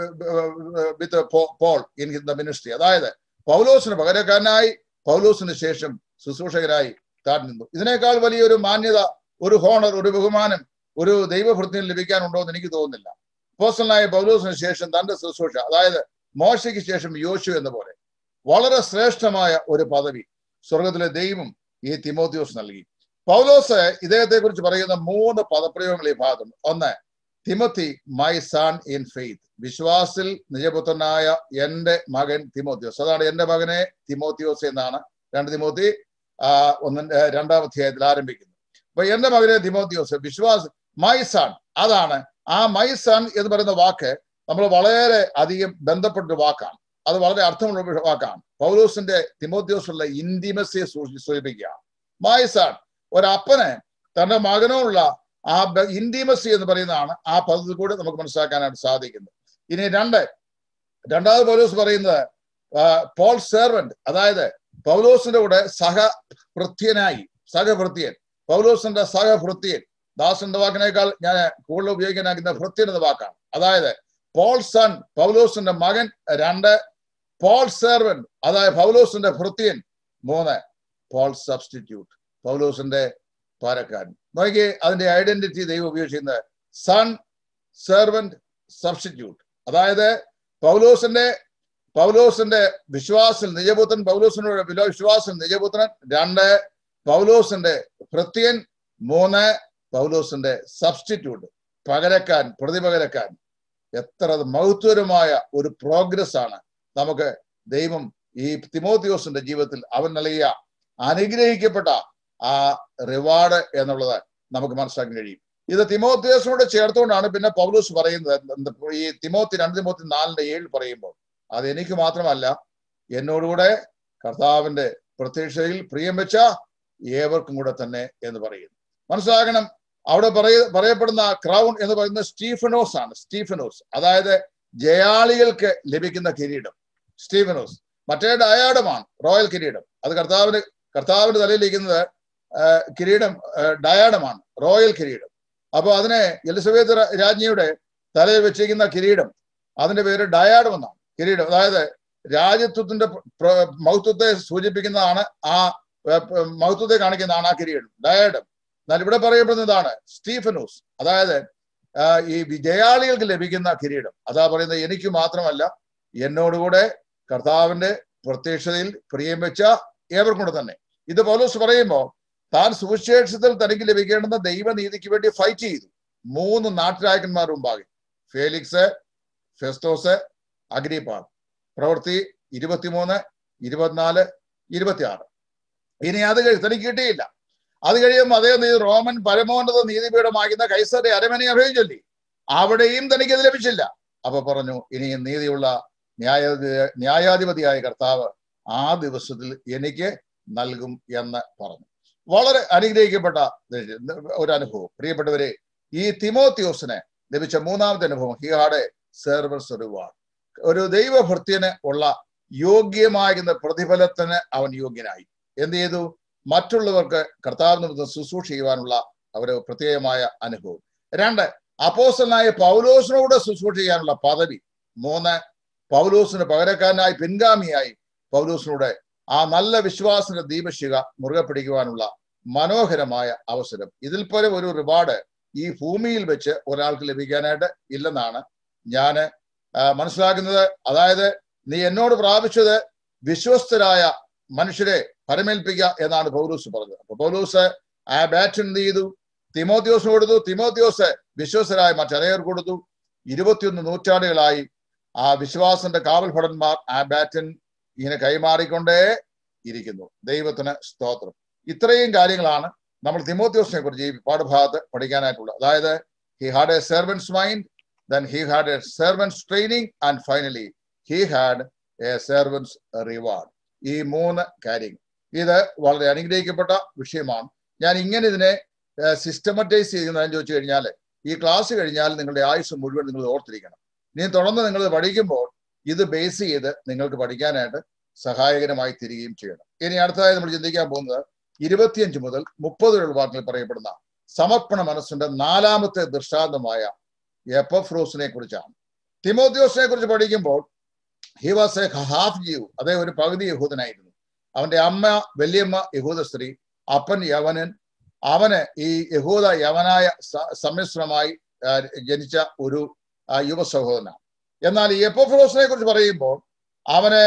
with Paul in the ministry അതായത് പൗലോസിന് പകരക്കാരനായി പൗലോസിന് ശേഷം ശുശ്രൂഷകരായി താൻ നിന്നു ഇതിനേക്കാൾ വലിയൊരു മാന്യത ഒരു ഹോണർ ഒരു ബഹുമാനം ഒരു ദൈവഭൃത്യം ലഭിക്കാനുണ്ടോ എന്ന് എനിക്ക് തോന്നുന്നില്ല പേഴ്സണലായ പൗലോസിന് ശേഷം തന്റെ ശുശ്രൂഷ അതായത് മോശയ്ക്ക് ശേഷം യോശു എന്ന പോലെ വളരെ ശ്രേഷ്ഠമായ ഒരു പദവി സ്വർഗത്തിലെ ദൈവം ഈ തിമോത്യോസ് നൽകി പൗലോസ് ഇദ്ദേഹത്തെ കുറിച്ച് പറയുന്ന മൂന്ന് പദപ്രയോഗങ്ങൾ ഈ ഭാഗത്തുണ്ട് ഒന്ന് Timothy my son in faith വിശ്വാസിൽ നിജപുത്രനായ എന്റെ മകൻ തിമോത്യോസ് അതാണ് എന്റെ മകനെ തിമോത്യോസ് എന്നാണ് രണ്ട് തിമോത്തി ആ ഒന്ന് രണ്ടാം അധ്യായത്തിൽ ആരംഭിക്കുന്നത് അപ്പൊ എന്റെ മകനെ തിമോത്യോസ് വിശ്വാസ് മൈ സൺ അതാണ് ആ മൈ സൺ എന്ന് പറയുന്ന വാക്ക് നമ്മൾ വളരെ അധികം ബന്ധപ്പെട്ട വാക്കാണ് അത് വളരെ അർത്ഥമുള്ള ഒരു വാക്കാണ് പൗലോസിന്റെ തിമോത്യോസുള്ള ഇന്റിമസിയെ സൂചിപ്പിക്കുകയാണ് മൈ സൺ ഒരപ്പന് തന്റെ മകനോടുള്ള ആ ഇന്റിമസി എന്ന് പറയുന്നതാണ് ആ പദ്ധതി കൂടെ നമുക്ക് മനസ്സിലാക്കാനായിട്ട് സാധിക്കുന്നത് ഇനി രണ്ട് രണ്ടാമത് പൗലോസ് പറയുന്നത് പോൾ സെർവന്റ് അതായത് പൗലോസിന്റെ കൂടെ സഹഭൃത്യനായി സഹഭൃത്യൻ പൗലോസിന്റെ സഹഭൃത്യൻ ദാസന്റെ വാക്കിനേക്കാൾ ഞാൻ കൂടുതൽ ഉപയോഗിക്കാനാക്കുന്ന ഭൃത്യൻ എന്ന വാക്കാണ് അതായത് പോൾ സൺ പൗലോസിന്റെ മകൻ രണ്ട് പോൾ സെർവൻ അതായത് പൗലോസിന്റെ ഭൃത്യൻ മൂന്ന് പോൾ സബ്സ്റ്റിറ്റ്യൂട്ട് പൗലോസിന്റെ പാരക്കാരൻ നോക്കി അതിന്റെ ഐഡന്റിറ്റി ദൈവം ഉപയോഗിച്ചിരുന്നത് സൺ സെർവന്റ് സബ്സ്റ്റിറ്റ്യൂട്ട് അതായത് പൗലോസിന്റെ പൗലോസിന്റെ വിശ്വാസം നിജപുത്രൻ പൗലോസിനോട് വിശ്വാസം നിജപുത്രൻ രണ്ട് പൗലോസിന്റെ ഭൃത്യൻ മൂന്ന് പൗലോസിന്റെ സബ്സ്റ്റിറ്റ്യൂട്ട് പകരക്കാൻ പ്രതിപകരക്കാൻ എത്ര മഹത്വരമായ ഒരു പ്രോഗ്രസ് ആണ് നമുക്ക് ദൈവം ഈ തിമോത്തിയോസിന്റെ ജീവിതത്തിൽ അവൻ നൽകിയ അനുഗ്രഹിക്കപ്പെട്ട ആ റിവാർഡ് എന്നുള്ളത് നമുക്ക് മനസ്സിലാക്കാൻ കഴിയും ഇത് തിമോത്തിയോസിനോട് ചേർത്തുകൊണ്ടാണ് പിന്നെ പൗലൂസ് പറയുന്നത് ഈ തിമോത്തി രണ്ട് തിമോത്തി നാലിന്റെ ഏഴ് പറയുമ്പോൾ അത് എനിക്ക് മാത്രമല്ല എന്നോടുകൂടെ കർത്താവിന്റെ പ്രത്യക്ഷതയിൽ പ്രിയം വെച്ച ഏവർക്കും കൂടെ തന്നെ എന്ന് പറയുന്നു മനസ്സിലാക്കണം അവിടെ പറയ പറയപ്പെടുന്ന ക്രൗൺ എന്ന് പറയുന്നത് സ്റ്റീഫനോസ് ആണ് സ്റ്റീഫനോസ് അതായത് ജയാളികൾക്ക് ലഭിക്കുന്ന കിരീടം സ്റ്റീഫനോസ് മറ്റേ ഡയാഡമാണ് റോയൽ കിരീടം അത് കർത്താവിന് കർത്താവിന്റെ തലയിലിരിക്കുന്നത് കിരീടം ഡയാഡമാണ് റോയൽ കിരീടം അപ്പോൾ അതിനെ എലിസബത്ത് രാജ്ഞിയുടെ തലയിൽ വെച്ചിരിക്കുന്ന കിരീടം അതിന്റെ പേര് ഡയാഡം എന്നാണ് കിരീടം അതായത് രാജ്യത്വത്തിന്റെ മഹത്വത്തെ സൂചിപ്പിക്കുന്നതാണ് ആ മഹത്വത്തെ കാണിക്കുന്നതാണ് ആ കിരീടം ഡയാഡം എന്നാൽ ഇവിടെ പറയപ്പെടുന്നതാണ് സ്റ്റീഫനൂസ് അതായത് ഈ വിജയാളികൾക്ക് ലഭിക്കുന്ന കിരീടം അതാ പറയുന്നത് എനിക്ക് മാത്രമല്ല എന്നോടുകൂടെ കർത്താവിന്റെ പ്രത്യക്ഷതയിൽ പ്രിയം വെച്ച ഏവർക്കും കൂടെ തന്നെ ഇത് പൗലോസ് പറയുമ്പോൾ താൻ സുവിശേഷത്തിൽ തനിക്ക് ലഭിക്കേണ്ടുന്ന ദൈവനീതിക്ക് വേണ്ടി ഫൈറ്റ് ചെയ്തു മൂന്ന് നാട്ടുരാജന്മാർ മുമ്പാകെ ഫേലിക്സ് ഫെസ്തോസ് അഗ്രിപ്പ പ്രവൃത്തി ഇരുപത്തിമൂന്ന് ഇരുപത്തിനാല് ഇരുപത്തിയാറ് ഇനി അത് കഴി തനിക്ക് കിട്ടിയില്ല അത് കഴിയുമ്പോൾ അതേ നീതി റോമൻ പരമോന്നത നീതിപീഠമാകുന്ന കൈസറെ അരമനെ അഭയം ചൊല്ലി അവിടെയും തനിക്ക് ഇത് ലഭിച്ചില്ല അപ്പൊ പറഞ്ഞു ഇനിയും നീതിയുള്ള ന്യായാധി ന്യായാധിപതിയായ കർത്താവ് ആ ദിവസത്തിൽ എനിക്ക് നൽകും എന്ന് പറഞ്ഞു വളരെ അനുഗ്രഹിക്കപ്പെട്ട ഒരു അനുഭവം പ്രിയപ്പെട്ടവരെ ഈ തിമോത്യോസിന് ലഭിച്ച മൂന്നാമത്തെ അനുഭവം he had a servant's reward ഒരു ദൈവഭൃത്യന് ഉള്ള യോഗ്യമാകുന്ന പ്രതിഫലത്തിന് അവൻ യോഗ്യനായി എന്ത് ചെയ്തു മറ്റുള്ളവർക്ക് കർത്താവിന് ശുശ്രൂഷ ചെയ്യുവാനുള്ള ഒരു പ്രത്യേകമായ അനുഭവം രണ്ട് അപ്പോസ്റ്റലായ പൗലോസിനോട് ശുശ്രൂഷ ചെയ്യാനുള്ള പദവി മൂന്ന് പൗലോസിന് പകരക്കാരനായി പിൻഗാമിയായി പൗലോസിനോട് ആ നല്ല വിശ്വാസത്തിന്റെ ദീപശിക മുറുകെ പിടിക്കുവാനുള്ള മനോഹരമായ അവസരം ഇതിൽ പോലെ ഒരു റിവാർഡ് ഈ ഭൂമിയിൽ വെച്ച് ഒരാൾക്ക് ലഭിക്കാനായിട്ട് ഇല്ലെന്നാണ് ഞാൻ മനസ്സിലാക്കുന്നത് അതായത് നീ എന്നോട് പ്രാപിച്ചത് വിശ്വസ്തരായ മനുഷ്യരെ പരമേൽപ്പിക്കുക എന്നാണ് പൗലൂസ് പറഞ്ഞത് അപ്പൊ പൗലൂസ് ആ ബാറ്റ് എന്ത് ചെയ്തു തിമോത്യോസ് കൊടുത്തു തിമോത്യോസ് വിശ്വസ്തരായ മറ്റനേർ കൊടുത്തു ഇരുപത്തിയൊന്ന് നൂറ്റാണ്ടുകളായി ആ വിശ്വാസന്റെ കാവൽ ഭടന്മാർ ആ ബാറ്റൻ ഇങ്ങനെ കൈമാറിക്കൊണ്ടേ ഇരിക്കുന്നു ദൈവത്തിന് സ്തോത്രം ഇത്രയും കാര്യങ്ങളാണ് നമ്മൾ തിമോത്യോസിനെ കുറിച്ച് ഈ പാഠഭാഗത്ത് പഠിക്കാനായിട്ടുള്ളത് അതായത് he had a servant's mind then he had a servant's training and finally he had a servant's reward ഈ മൂന്ന് കാര്യങ്ങൾ ഇത് വളരെ അനുഗ്രഹിക്കപ്പെട്ട വിഷയമാണ് ഞാൻ ഇങ്ങനെ ഇതിനെ സിസ്റ്റമറ്റൈസ് ചെയ്യുന്നതെന്ന് ചോദിച്ചു കഴിഞ്ഞാൽ ഈ ക്ലാസ് കഴിഞ്ഞാൽ നിങ്ങളുടെ ആയുസ് മുഴുവൻ നിങ്ങൾ ഓർത്തിരിക്കണം ഇനി തുടർന്ന് നിങ്ങൾ പഠിക്കുമ്പോൾ ഇത് ബേസ് ചെയ്ത് നിങ്ങൾക്ക് പഠിക്കാനായിട്ട് സഹായകരമായി തിരികെയും ചെയ്യണം ഇനി അടുത്തതായി നമ്മൾ ചിന്തിക്കാൻ പോകുന്നത് ഇരുപത്തിയഞ്ച് മുതൽ മുപ്പത് വരെയുള്ള വാക്കുകൾ പറയപ്പെടുന്ന സമർപ്പണ മനസ്സിന്റെ നാലാമത്തെ ദൃഷ്ടാന്തമായ എപ്പഫ്രോസിനെ കുറിച്ചാണ് തിമോത്യോസിനെ കുറിച്ച് പഠിക്കുമ്പോൾ he was a half Jew അതേ ഒരു പകുതി യഹൂദനായിരുന്നു അവന്റെ അമ്മ വല്യമ്മ യഹൂദ സ്ത്രീ അപ്പൻ യവനൻ അവന് ഈ യഹൂദ യവനായ സമ്മിശ്രമായി ജനിച്ച ഒരു യുവ സഹോദരനാണ് എന്നാൽ ഈ എപ്പോഫ്രോസിനെ കുറിച്ച് പറയുമ്പോൾ അവന്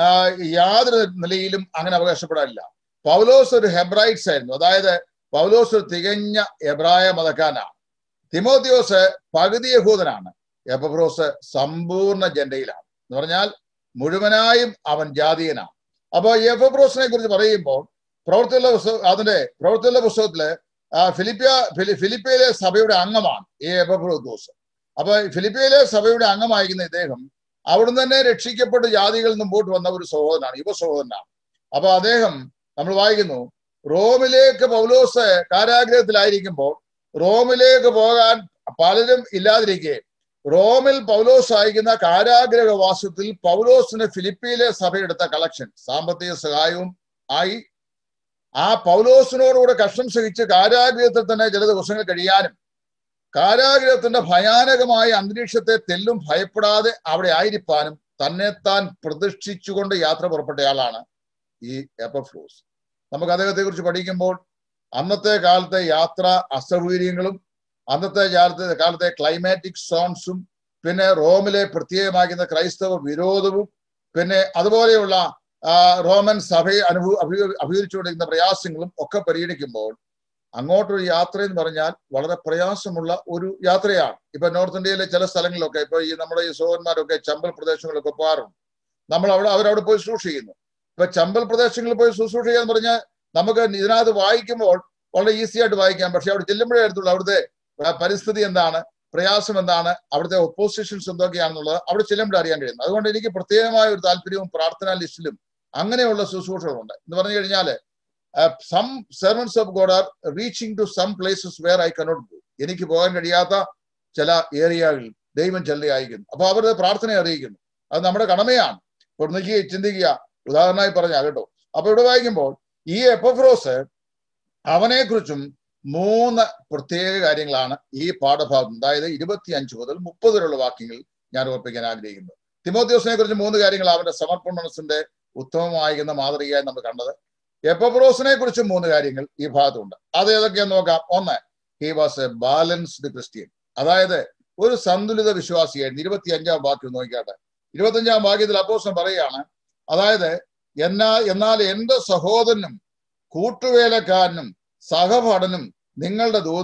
യാതൊരു നിലയിലും അങ്ങനെ അവകാശപ്പെടാനില്ല പൗലോസ് ഒരു ഹെബ്രൈറ്റ്സ് ആയിരുന്നു അതായത് പൗലോസ് ഒരു തികഞ്ഞ എബ്രായ മതക്കാരനാണ് തിമോത്തിയോസ് പകുതി യഹൂദനാണ് എപ്പഫ്രോസ് സമ്പൂർണ്ണ ജന്റയിലാണ് എന്ന് പറഞ്ഞാൽ മുഴുവനായും അവൻ ജാതീയനാണ് അപ്പൊ എഫബ്രോസിനെ കുറിച്ച് പറയുമ്പോൾ പ്രവർത്തിയുള്ള പുസ്തകം അതിന്റെ പ്രവർത്തിയുള്ള പുസ്തകത്തില് ഫിലിപ്പിയ ഫിലിപ്പിയയിലെ സഭയുടെ അംഗമാണ് ഈ എഫബ്രോദോസ് അപ്പൊ ഫിലിപ്പിയയിലെ സഭയുടെ അംഗമായിരിക്കുന്ന ഇദ്ദേഹം അവിടുന്ന് തന്നെ രക്ഷിക്കപ്പെട്ട് ജാതികളിൽ മുമ്പോട്ട് വന്ന ഒരു സഹോദരനാണ് യുവ സഹോദരനാണ് അപ്പൊ അദ്ദേഹം നമ്മൾ വായിക്കുന്നു റോമിലേക്ക് പൗലോസ് കാരാഗ്രഹത്തിലായിരിക്കുമ്പോൾ റോമിലേക്ക് പോകാൻ പലരും ഇല്ലാതിരിക്കെ റോമിൽ പൗലോസ് അയക്കുന്ന കാരാഗ്രഹവാസത്തിൽ പൗലോസിന് ഫിലിപ്പിയിലെ സഭയെടുത്ത കളക്ഷൻ സാമ്പത്തിക സഹായവും ആയി ആ പൗലോസിനോടുകൂടെ കഷ്ടം സഹിച്ച് കാരാഗ്രഹത്തിൽ തന്നെ ചില ദിവസങ്ങൾ കഴിയാനും കാരാഗ്രഹത്തിന്റെ ഭയാനകമായ അന്തരീക്ഷത്തെ തെല്ലും ഭയപ്പെടാതെ അവിടെ ആയിരിക്കാനും തന്നെ താൻ പ്രതിഷ്ഠിച്ചുകൊണ്ട് യാത്ര പുറപ്പെട്ടയാളാണ് ഈ എപ്പഫ്ലൂസ് നമുക്ക് അദ്ദേഹത്തെ കുറിച്ച് പഠിക്കുമ്പോൾ അന്നത്തെ കാലത്തെ യാത്ര അസൗകര്യങ്ങളും അന്നത്തെ കാലത്തെ കാലത്തെ ക്ലൈമാറ്റിക് സോൺസും പിന്നെ റോമിലെ പ്രത്യേകമാക്കുന്ന ക്രൈസ്തവ വിരോധവും പിന്നെ അതുപോലെയുള്ള റോമൻ സഭയെ അനുഭവ അഭികരിച്ചുകൊണ്ടിരിക്കുന്ന പ്രയാസങ്ങളും ഒക്കെ പരിഗണിക്കുമ്പോൾ അങ്ങോട്ടൊരു യാത്ര എന്ന് പറഞ്ഞാൽ വളരെ പ്രയാസമുള്ള ഒരു യാത്രയാണ് ഇപ്പൊ നോർത്ത് ഇന്ത്യയിലെ ചില സ്ഥലങ്ങളിലൊക്കെ ഇപ്പൊ ഈ നമ്മുടെ ഈ സോഹന്മാരൊക്കെ ചമ്പൽ പ്രദേശങ്ങളിലൊക്കെ പോകാറുണ്ട് നമ്മൾ അവിടെ അവരവിടെ പോയി ശുശ്രൂഷ ചെയ്യുന്നു ഇപ്പൊ ചമ്പൽ പ്രദേശങ്ങളിൽ പോയി ശുശ്രൂഷ ചെയ്യാന്ന് പറഞ്ഞാൽ നമുക്ക് ഇതിനകത്ത് വായിക്കുമ്പോൾ വളരെ ഈസി ആയിട്ട് വായിക്കാം പക്ഷെ അവിടെ ചെല്ലുമ്പോഴേ അടുത്തുള്ളൂ അവിടുത്തെ പരിസ്ഥിതി എന്താണ് പ്രയാസം എന്താണ് അവിടുത്തെ ഒപ്പോസിഷൻസ് എന്തൊക്കെയാണെന്നുള്ളത് അവിടെ ചെല്ലുമ്പോഴേ അറിയാൻ കഴിയുന്നു അതുകൊണ്ട് എനിക്ക് പ്രത്യേകമായ ഒരു താല്പര്യവും പ്രാർത്ഥനാ ലിസ്റ്റിലും അങ്ങനെയുള്ള ശുശ്രൂഷകളുണ്ട് എന്ന് പറഞ്ഞു കഴിഞ്ഞാല് some servants of God are reaching to some places where I cannot go എനിക്ക് പോകാൻ കഴിയാത്ത ചില ഏരിയകളിൽ ദൈവം ചെല്ലി അയക്കുന്നു അപ്പൊ അവരുടെ പ്രാർത്ഥന അറിയിക്കുന്നു അത് നമ്മുടെ കടമയാണ് ഇപ്പോൾ നോക്കി ചിന്തിക്കുക ഉദാഹരണമായി പറഞ്ഞ കേട്ടോ അപ്പൊ ഇവിടെ വായിക്കുമ്പോൾ ഈ എപ്പഫ്രോസ് അവനെ കുറിച്ചും മൂന്ന് പ്രത്യേക കാര്യങ്ങളാണ് ഈ പാഠഭാഗം അതായത് ഇരുപത്തി അഞ്ച് മുതൽ മുപ്പത് വരെയുള്ള വാക്യങ്ങൾ ഞാൻ ഓർപ്പിക്കാൻ ആഗ്രഹിക്കുന്നത് തിമോത്യോസിനെ കുറിച്ച് മൂന്ന് കാര്യങ്ങൾ അവന്റെ സമർപ്പണ മനസ്സിന്റെ ഉത്തമമായിരിക്കുന്ന മാതൃകയായി നമ്മൾ കണ്ടത് എപ്പബ്രോസിനെ കുറിച്ച് മൂന്ന് കാര്യങ്ങൾ ഈ ഭാഗത്തുണ്ട് അത് ഏതൊക്കെയാന്ന് നോക്കാം ഒന്ന് he was a balanced Christian അതായത് ഒരു സന്തുലിത വിശ്വാസിയായിരുന്നു ഇരുപത്തി അഞ്ചാം വാക്യം നോക്കിയാട്ടെ ഇരുപത്തഞ്ചാം വാക്യത്തിൽ അപ്പോസം പറയുകയാണ് അതായത് എന്നാ എന്നാൽ എന്റെ സഹോദരനും കൂട്ടുവേലക്കാരനും സഹപാഠനും നിങ്ങളുടെ ദൂതനും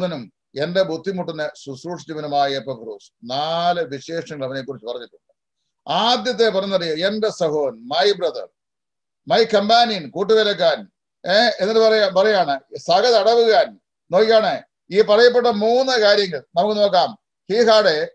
എന്റെ ബുദ്ധിമുട്ടിന് ശുശ്രൂഷിച്ചവനുമായ എപ്പഫ്രോസ് നാല് വിശേഷങ്ങൾ അവനെ കുറിച്ച് പറഞ്ഞിട്ടുണ്ട് ആദ്യത്തെ പറഞ്ഞറിയ എന്റെ സഹോൻ മൈ ബ്രദർ മൈ കമ്പാനിയൻ കൂട്ടുവേലക്കാരൻ ഏഹ് എന്നിട്ട് പറയാ പറയാണ് സക തടവുകാരൻ നോക്കിയാണ് ഈ പറയപ്പെട്ട മൂന്ന് കാര്യങ്ങൾ നമുക്ക് നോക്കാം he had a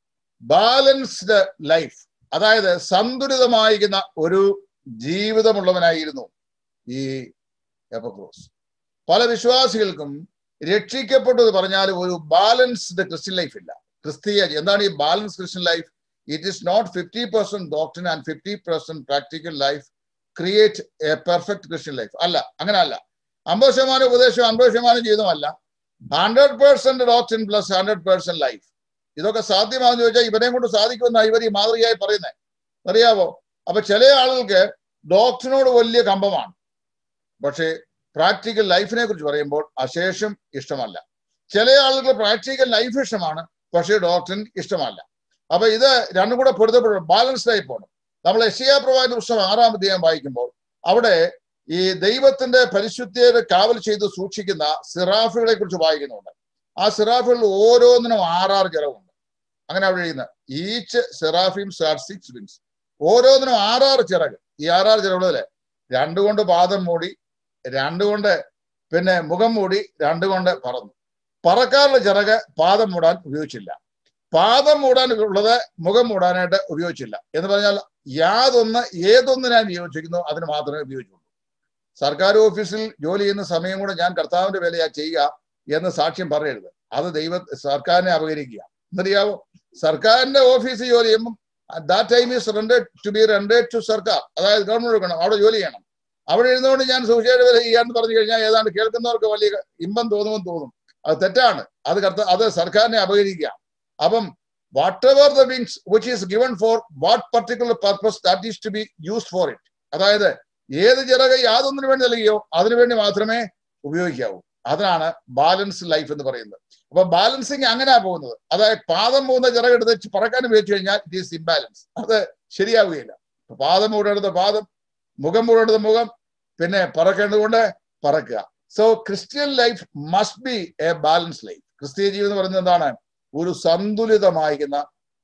balanced life അതായത് സന്തുലിതമായിരിക്കുന്ന ഒരു ജീവിതമുള്ളവനായിരുന്നു ഈ എപ്പക്രോസ് പല വിശ്വാസികൾക്കും രക്ഷിക്കപ്പെട്ടത് പറഞ്ഞാൽ ഒരു ബാലൻസ്ഡ് ക്രിസ്ത്യൻ ലൈഫ് ഇല്ല ക്രിസ്തീയ എന്താണ് ഈ balance Christian life it is not fifty percent doctrine and fifty percent practical life create a perfect Christian life അല്ല അങ്ങനെ അല്ല അമ്പത് ശതമാനം ഉപദേശം അമ്പത് ശതമാനം ജീവിതമല്ല hundred percent doctrine plus hundred percent life ഇതൊക്കെ സാധ്യമാണെന്ന് ചോദിച്ചാൽ ഇവരെയും കൊണ്ട് സാധിക്കുമെന്നാണ് ഇവർ ഈ മാതൃകയായി പറയുന്നത് അറിയാവോ അപ്പൊ ചില ആളുകൾക്ക് ഡോക്ടറിനോട് വലിയ കമ്പമാണ് പക്ഷേ പ്രാക്ടിക്കൽ ലൈഫിനെ കുറിച്ച് പറയുമ്പോൾ അശേഷം ഇഷ്ടമല്ല ചില ആളുകൾക്ക് പ്രാക്ടിക്കൽ ലൈഫ് ഇഷ്ടമാണ് പക്ഷേ ഡോക്ടറിന് ഇഷ്ടമല്ല അപ്പൊ ഇത് രണ്ടും കൂടെ പൊരുത്തപ്പെടും ബാലൻസ്ഡ് ആയി പോകണം നമ്മൾ എഷിയ പ്രവാചക പുസ്തകം ആറാം അധ്യായം വായിക്കുമ്പോൾ അവിടെ ഈ ദൈവത്തിന്റെ പരിശുദ്ധിയെ കാവൽ ചെയ്ത് സൂക്ഷിക്കുന്ന സിറാഫുകളെ കുറിച്ച് വായിക്കുന്നുണ്ട് ആ സിറാഫുകളിൽ ഓരോന്നിനും ആറാറ് ജലമുണ്ട് അങ്ങനെ അവിടെ എഴുതുന്ന each seraphim are six wings ഓരോന്നിനും ആറാറ് ചിറക് ഈ ആറാറ് ചിറകുകളില് രണ്ടുകൊണ്ട് പാദം മൂടി രണ്ടുകൊണ്ട് പിന്നെ മുഖം മൂടി രണ്ടുകൊണ്ട് പറന്നു പറക്കാനുള്ള ചിറക് പാദം മൂടാൻ ഉപയോഗിച്ചില്ല പാദം മൂടാൻ ഉള്ളത് മുഖം മൂടാനായിട്ട് ഉപയോഗിച്ചില്ല എന്ന് പറഞ്ഞാൽ യാതൊന്ന് ഏതൊന്നിനായി നിയോഗിച്ചിരിക്കുന്നു അതിന് മാത്രമേ ഉപയോഗിച്ചുള്ളൂ സർക്കാർ ഓഫീസിൽ ജോലി ചെയ്യുന്ന സമയം കൂടെ ഞാൻ കർത്താവിന്റെ വേലയാ ചെയ്യുക എന്ന് സാക്ഷ്യം പറയരുത് അത് ദൈവ സർക്കാരിനെ അപകരിക്കുക എന്നറിയാവോ സർക്കാരിന്റെ ഓഫീസിൽ ജോലി ചെയ്യുമ്പോൾ that time is rendered to be rendered to സർക്കാർ അതായത് ഗവൺമെന്റ് കൊടുക്കണം അവിടെ ജോലി ചെയ്യണം അവിടെ ഇരുന്നുകൊണ്ട് ഞാൻ സുവിശേഷ വേല ചെയ്യാന്ന് പറഞ്ഞു കഴിഞ്ഞാൽ ഏതാണ്ട് കേൾക്കുന്നവർക്ക് വലിയ ഇമ്പം തോന്നുമെന്ന് തോന്നും അത് തെറ്റാണ് അത് കർത്ത അത് സർക്കാരിനെ അപകരിക്കുക അപ്പം whatever the wings which is given for what particular purpose that is to be use for it അതായത് ഏത് ചിറക് യാതൊന്നിനു വേണ്ടി നൽകിയോ അതിനുവേണ്ടി മാത്രമേ ഉപയോഗിക്കാവൂ അതാണ് ബാലൻസ് ലൈഫ് എന്ന് പറയുന്നത് അപ്പൊ ബാലൻസിങ് അങ്ങനെയാ പോകുന്നത് അതായത് പാദം പോകുന്ന ചിറകെടുത്ത് പറക്കാൻ ഉപയോഗിച്ചു കഴിഞ്ഞാൽ ഇറ്റ് ഈസ് ഇംബാലൻസ് അത് ശരിയാവുകയില്ല പാദം മൂടെടുത്ത പാദം മുഖം മൂടെടുത്ത മുഖം പിന്നെ പറക്കേണ്ടതുകൊണ്ട് പറക്കുക so Christian life must be a balance life ക്രിസ്തീയ ജീവിതം എന്ന് പറയുന്നത് എന്താണ് ഒരു സന്തുലിതമായിരിക്കുന്ന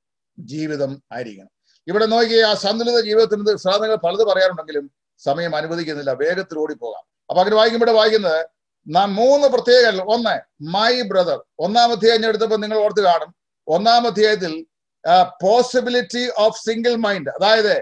ജീവിതം ആയിരിക്കണം ഇവിടെ നോക്കി ആ സന്തുലിത ജീവിതത്തിന് സാധനങ്ങൾ പലത് പറയാറുണ്ടെങ്കിലും സമയം അനുവദിക്കുന്നില്ല വേഗത്തിൽ ഓടിപ്പോകാം അപ്പൊ അങ്ങനെ വായിക്കുമ്പോൾ വായിക്കുന്നത് നാം മൂന്ന് പ്രത്യേക ഒന്ന് മൈ ബ്രദർ ഒന്നാം അധ്യായം എടുത്തപ്പോൾ നിങ്ങൾ ഓർത്ത് കാണും ഒന്നാം അധ്യായത്തിൽ പോസിബിലിറ്റി ഓഫ് സിംഗിൾ മൈൻഡ് അതായത്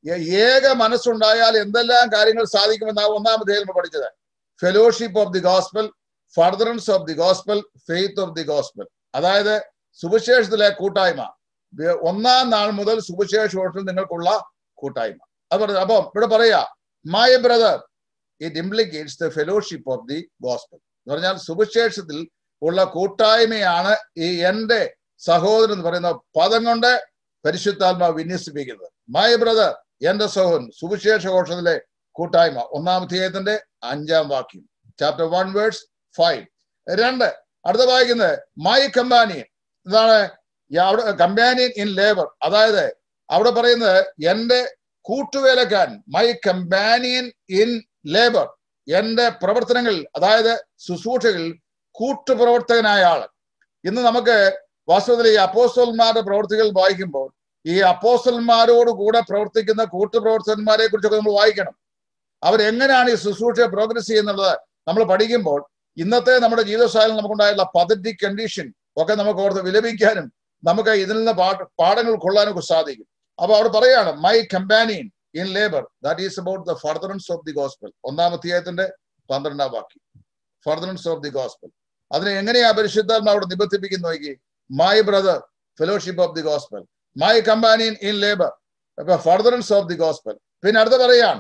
ഏക മനസ്സുണ്ടായാൽ എന്തെല്ലാം കാര്യങ്ങൾ സാധിക്കുമെന്നാണ് ഒന്നാം അധ്യായം നമ്മൾ പഠിച്ചത് fellowship of the gospel furtherance of the gospel faith of the gospel അതായത് സുവിശേഷത്തിലെ കൂട്ടായ്മ ഒന്നാം നാൾ മുതൽ സുവിശേഷത്തിൽ നിങ്ങൾക്കുള്ള കൂട്ടായ്മ അത് പറഞ്ഞു അപ്പം ഇവിടെ പറയാ my brother it implicates the fellowship of the gospel എന്ന് പറഞ്ഞാൽ സുവിശേഷത്തിൽ ഉള്ള കൂട്ടായ്മയാണ് ഈ എന്റെ സഹോദരൻ എന്ന് പറയുന്ന പദം കൊണ്ട് പരിശുദ്ധാത്മാവ് വിന്യസിപ്പിക്കുന്നത് മൈ ബ്രദർ എന്റെ സഹോദരൻ സുവിശേഷ ഘോഷത്തിലെ കൂട്ടായ്മ ഒന്നാം അധ്യായത്തിന്റെ അഞ്ചാം വാക്യം ചാപ്റ്റർ വൺ വേർഡ്സ് ഫൈവ് രണ്ട് അടുത്ത വായിക്കുന്നത് മൈ കമ്പാനിയൻ എന്താണ് അവിടെ കമ്പാനിയൻ ഇൻ ലേബർ അതായത് അവിടെ പറയുന്നത് എന്റെ കൂട്ടുവേലക്കാരൻ മൈ കമ്പാനിയൻ ഇൻ ലേബർ എന്റെ പ്രവർത്തനങ്ങൾ അതായത് ശുശ്രൂഷകളിൽ കൂട്ടുപ്രവർത്തകനായ ആള് ഇന്ന് നമുക്ക് വാസ്തവത്തിൽ ഈ അപ്പോസ്റ്റൽമാരുടെ പ്രവർത്തികൾ വായിക്കുമ്പോൾ ഈ അപ്പോസ്റ്റൽമാരോട് കൂടെ പ്രവർത്തിക്കുന്ന കൂട്ടുപ്രവർത്തകന്മാരെ കുറിച്ചൊക്കെ നമ്മൾ വായിക്കണം അവരെങ്ങനെയാണ് ഈ ശുശ്രൂഷ പ്രോഗ്രസ് ചെയ്യുന്നുള്ളത് നമ്മൾ പഠിക്കുമ്പോൾ ഇന്നത്തെ നമ്മുടെ ജീവിതശൈലി നമുക്കുണ്ടായുള്ള പതറ്റിക് കണ്ടീഷൻ ഒക്കെ നമുക്ക് ഓർത്ത് വിലപിക്കാനും നമുക്ക് ഇതിൽ നിന്ന് പാഠങ്ങൾ കൊള്ളാനും സാധിക്കും അപ്പൊ അവിടെ പറയാണ് my companion in labour that is about the furtherance of the gospel ഒന്നാം അധ്യായത്തിന്റെ പന്ത്രണ്ടാം വാക്യം ഫർദറൻസ് ഓഫ് ദി ഗോസ്പൽ അതിനെ എങ്ങനെയാ പരിശുദ്ധാത്മ അവിടെ നിബന്ധിപ്പിക്കുന്നു നോക്കി my brother fellowship of the gospel my companion in labour furtherance of the gospel പിന്നെ അടുത്ത പറയാണ്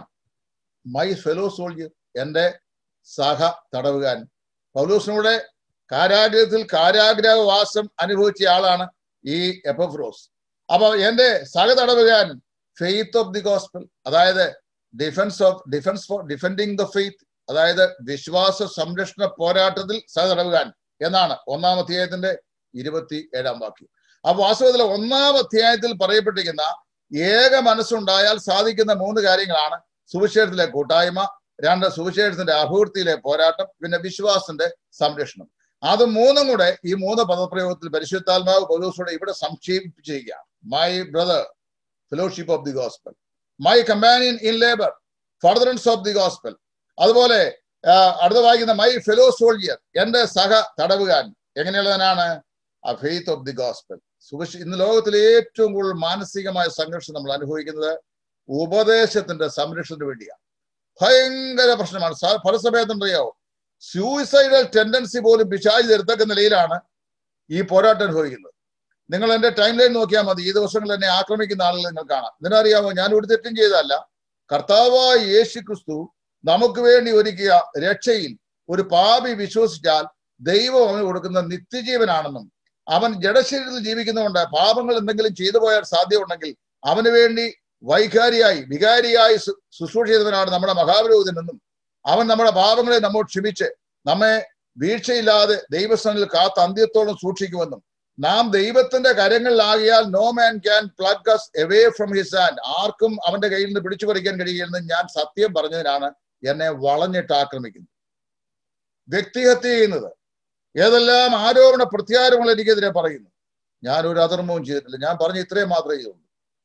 മൈ ഫെലോ സോൾജിയർ എന്റെ സഹ തടവുകാരൻ പൗലൂസിനൂടെ കാരാഗ്രഹത്തിൽ കാരാഗ്രഹവാസം അനുഭവിച്ച ആളാണ് ഈ എപ്പഫ്രോസ് അപ്പൊ എന്റെ സഹ തടവുകാരൻ ഫെയ്ത്ത് ഓഫ് ദി ഗോസ്പൽ അതായത് defence of defence for defending the faith അതായത് വിശ്വാസ സംരക്ഷണ പോരാട്ടത്തിൽ സഹതടവുകാൻ എന്നാണ് ഒന്നാം അധ്യായത്തിന്റെ ഇരുപത്തി ഏഴാം വാക്യം അപ്പൊ വാസ്തവത്തിൽ ഒന്നാം അധ്യായത്തിൽ പറയപ്പെട്ടിരിക്കുന്ന ഏക മനസ്സുണ്ടായാൽ സാധിക്കുന്ന മൂന്ന് കാര്യങ്ങളാണ് സുവിശേഷത്തിലെ കൂട്ടായ്മ രണ്ട് സുവിശേഷത്തിന്റെ അഭിവൃദ്ധിയിലെ പോരാട്ടം പിന്നെ വിശ്വാസത്തിന്റെ സംരക്ഷണം അത് മൂന്നും കൂടെ ഈ മൂന്ന് പദപ്രയോഗത്തിൽ പരിശുദ്ധാത്മാവ് പൗലോസോടെ ഇവിടെ സംക്ഷേപിച്ചിരിക്കുകയാണ് my brother fellowship of the gospel my companion in labour furtherance of the gospel അതുപോലെ ആ, അടുത്ത വായിക്കുന്ന മൈ ഫെലോ സോൾജിയർ എന്റെ സഹ തടവുകാരൻ എങ്ങനെയുള്ളവനാണ് ആ ഫെയ്ത്ത് ഓഫ് ദി ഗോസ്പൽ സുവിശ ഇന്ന് ലോകത്തിലെ ഏറ്റവും കൂടുതൽ മാനസികമായ സംഘർഷം നമ്മൾ അനുഭവിക്കുന്നത് ഉപദേശത്തിന്റെ സംരക്ഷണത്തിന് വേണ്ടിയാണ് ഭയങ്കര പ്രശ്നമാണ് സ- പല സമയത്തുണ്ടറിയാവോ സൂയിസൈഡൽ ടെൻഡൻസി പോലും പിശാചി തരുത്തക്ക നിലയിലാണ് ഈ പോരാട്ടം അനുഭവിക്കുന്നത് നിങ്ങൾ എന്റെ ടൈം ലൈൻ നോക്കിയാൽ മതി ഈ ദിവസങ്ങളിൽ എന്നെ ആക്രമിക്കുന്ന ആളുകൾ നിങ്ങൾ കാണാം ഇതിനറിയാമോ ഞാൻ ഒരു തെറ്റും ചെയ്തതല്ല കർത്താവായ യേശു ക്രിസ്തു നമുക്ക് വേണ്ടി ഒരുക്കിയ രക്ഷയിൽ ഒരു പാപി വിശ്വസിച്ചാൽ ദൈവം അവന് കൊടുക്കുന്ന നിത്യജീവനാണെന്നും അവൻ ജഡശരീരത്തിൽ ജീവിക്കുന്നതുകൊണ്ട് പാപങ്ങൾ എന്തെങ്കിലും ചെയ്തു പോയാൽ സാധ്യമുണ്ടെങ്കിൽ അവന് വേണ്ടി വൈകാരിയായി വികാരിയായി ശു- ശുശ്രൂഷ ചെയ്തവനാണ് നമ്മുടെ മഹാപുരോഹിതനെന്നും അവൻ നമ്മുടെ പാപങ്ങളെ നമ്മോട് ക്ഷമിച്ച് നമ്മെ വീഴ്ചയില്ലാതെ ദൈവസ്ഥാനിൽ കാത്ത് അന്ത്യത്തോളം സൂക്ഷിക്കുമെന്നും നാം ദൈവത്തിന്റെ കരങ്ങളിലാകിയാൽ no man can pluck us away from his hand ആർക്കും അവന്റെ കയ്യിൽ നിന്ന് പിടിച്ചു പറിക്കാൻ കഴിയില്ലെന്ന് ഞാൻ സത്യം പറഞ്ഞതിനാണ് എന്നെ വളഞ്ഞിട്ട് ആക്രമിക്കുന്നത് വ്യക്തിഹത്യ ചെയ്യുന്നത് ഏതെല്ലാം ആരോപണ പ്രത്യാരോപണങ്ങൾ എനിക്കെതിരെ പറയുന്നു ഞാൻ ഒരു അധർമ്മവും ചെയ്തിട്ടില്ല ഞാൻ പറഞ്ഞ ഇത്രയും മാത്രമേ ചെയ്തുള്ളൂ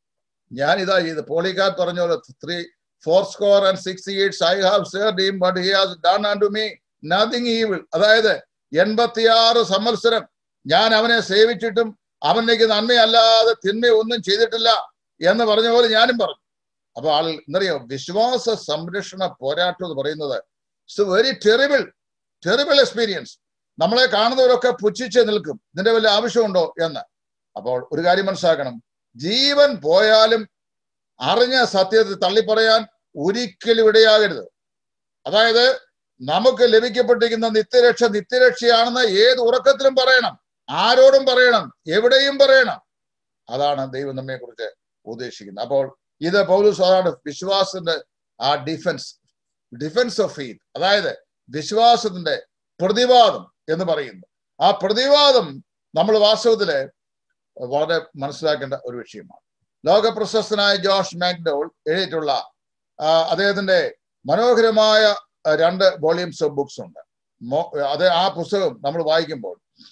ഞാൻ ഇതാ ചെയ്ത് പോളിക്കാർ പറഞ്ഞ പോലെ three four score and six years I have served him but he has done and to me nothing evil അതായത് എൺപത്തിയാറ് സംവത്സരം ഞാൻ അവനെ സേവിച്ചിട്ടും അവനിലേക്ക് നന്മയല്ലാതെ തിന്മ ഒന്നും ചെയ്തിട്ടില്ല എന്ന് പറഞ്ഞ പോലെ ഞാനും പറഞ്ഞു അപ്പൊ ആൾ എന്തറിയോ വിശ്വാസ സംരക്ഷണ പോരാട്ടം എന്ന് പറയുന്നത് it's very terrible terrible experience നമ്മളെ കാണുന്നവരൊക്കെ പുച്ഛിച്ച് നിൽക്കും ഇതിന്റെ വല്ല ആവശ്യമുണ്ടോ എന്ന് അപ്പോൾ ഒരു കാര്യം മനസ്സിലാക്കണം ജീവൻ പോയാലും അറിഞ്ഞ സത്യത്തെ തള്ളിപ്പറയാൻ ഒരിക്കലും ഇടയാകരുത് അതായത് നമുക്ക് ലഭിക്കപ്പെട്ടിരിക്കുന്ന നിത്യരക്ഷ നിത്യരക്ഷയാണെന്ന് ഏത് ഉറക്കത്തിലും പറയണം ആരോടും പറയണം എവിടെയും പറയണം അതാണ് ദൈവം നമ്മെ കുറിച്ച് ഉദ്ദേശിക്കുന്നത് അപ്പോൾ ഇത് പൗലൂസ് അതാണ് വിശ്വാസത്തിന്റെ ആ ഡിഫൻസ് ഡിഫൻസ് ഓഫ് ഫെയ്ത്ത് അതായത് വിശ്വാസത്തിന്റെ പ്രതിവാദം എന്ന് പറയുന്നു ആ പ്രതിവാദം നമ്മൾ വാസ്തവത്തില് വളരെ മനസ്സിലാക്കേണ്ട ഒരു വിഷയമാണ് ലോക പ്രശസ്തനായ ജോഷ് മാക്ഡോൾ എഴുതിയിട്ടുള്ള ആ, അദ്ദേഹത്തിന്റെ മനോഹരമായ ആ, രണ്ട് വോളിയൂംസ് ഓഫ് ബുക്സ് ഉണ്ട് മോ- അത് ആ പുസ്തകം നമ്മൾ വായിക്കുമ്പോൾ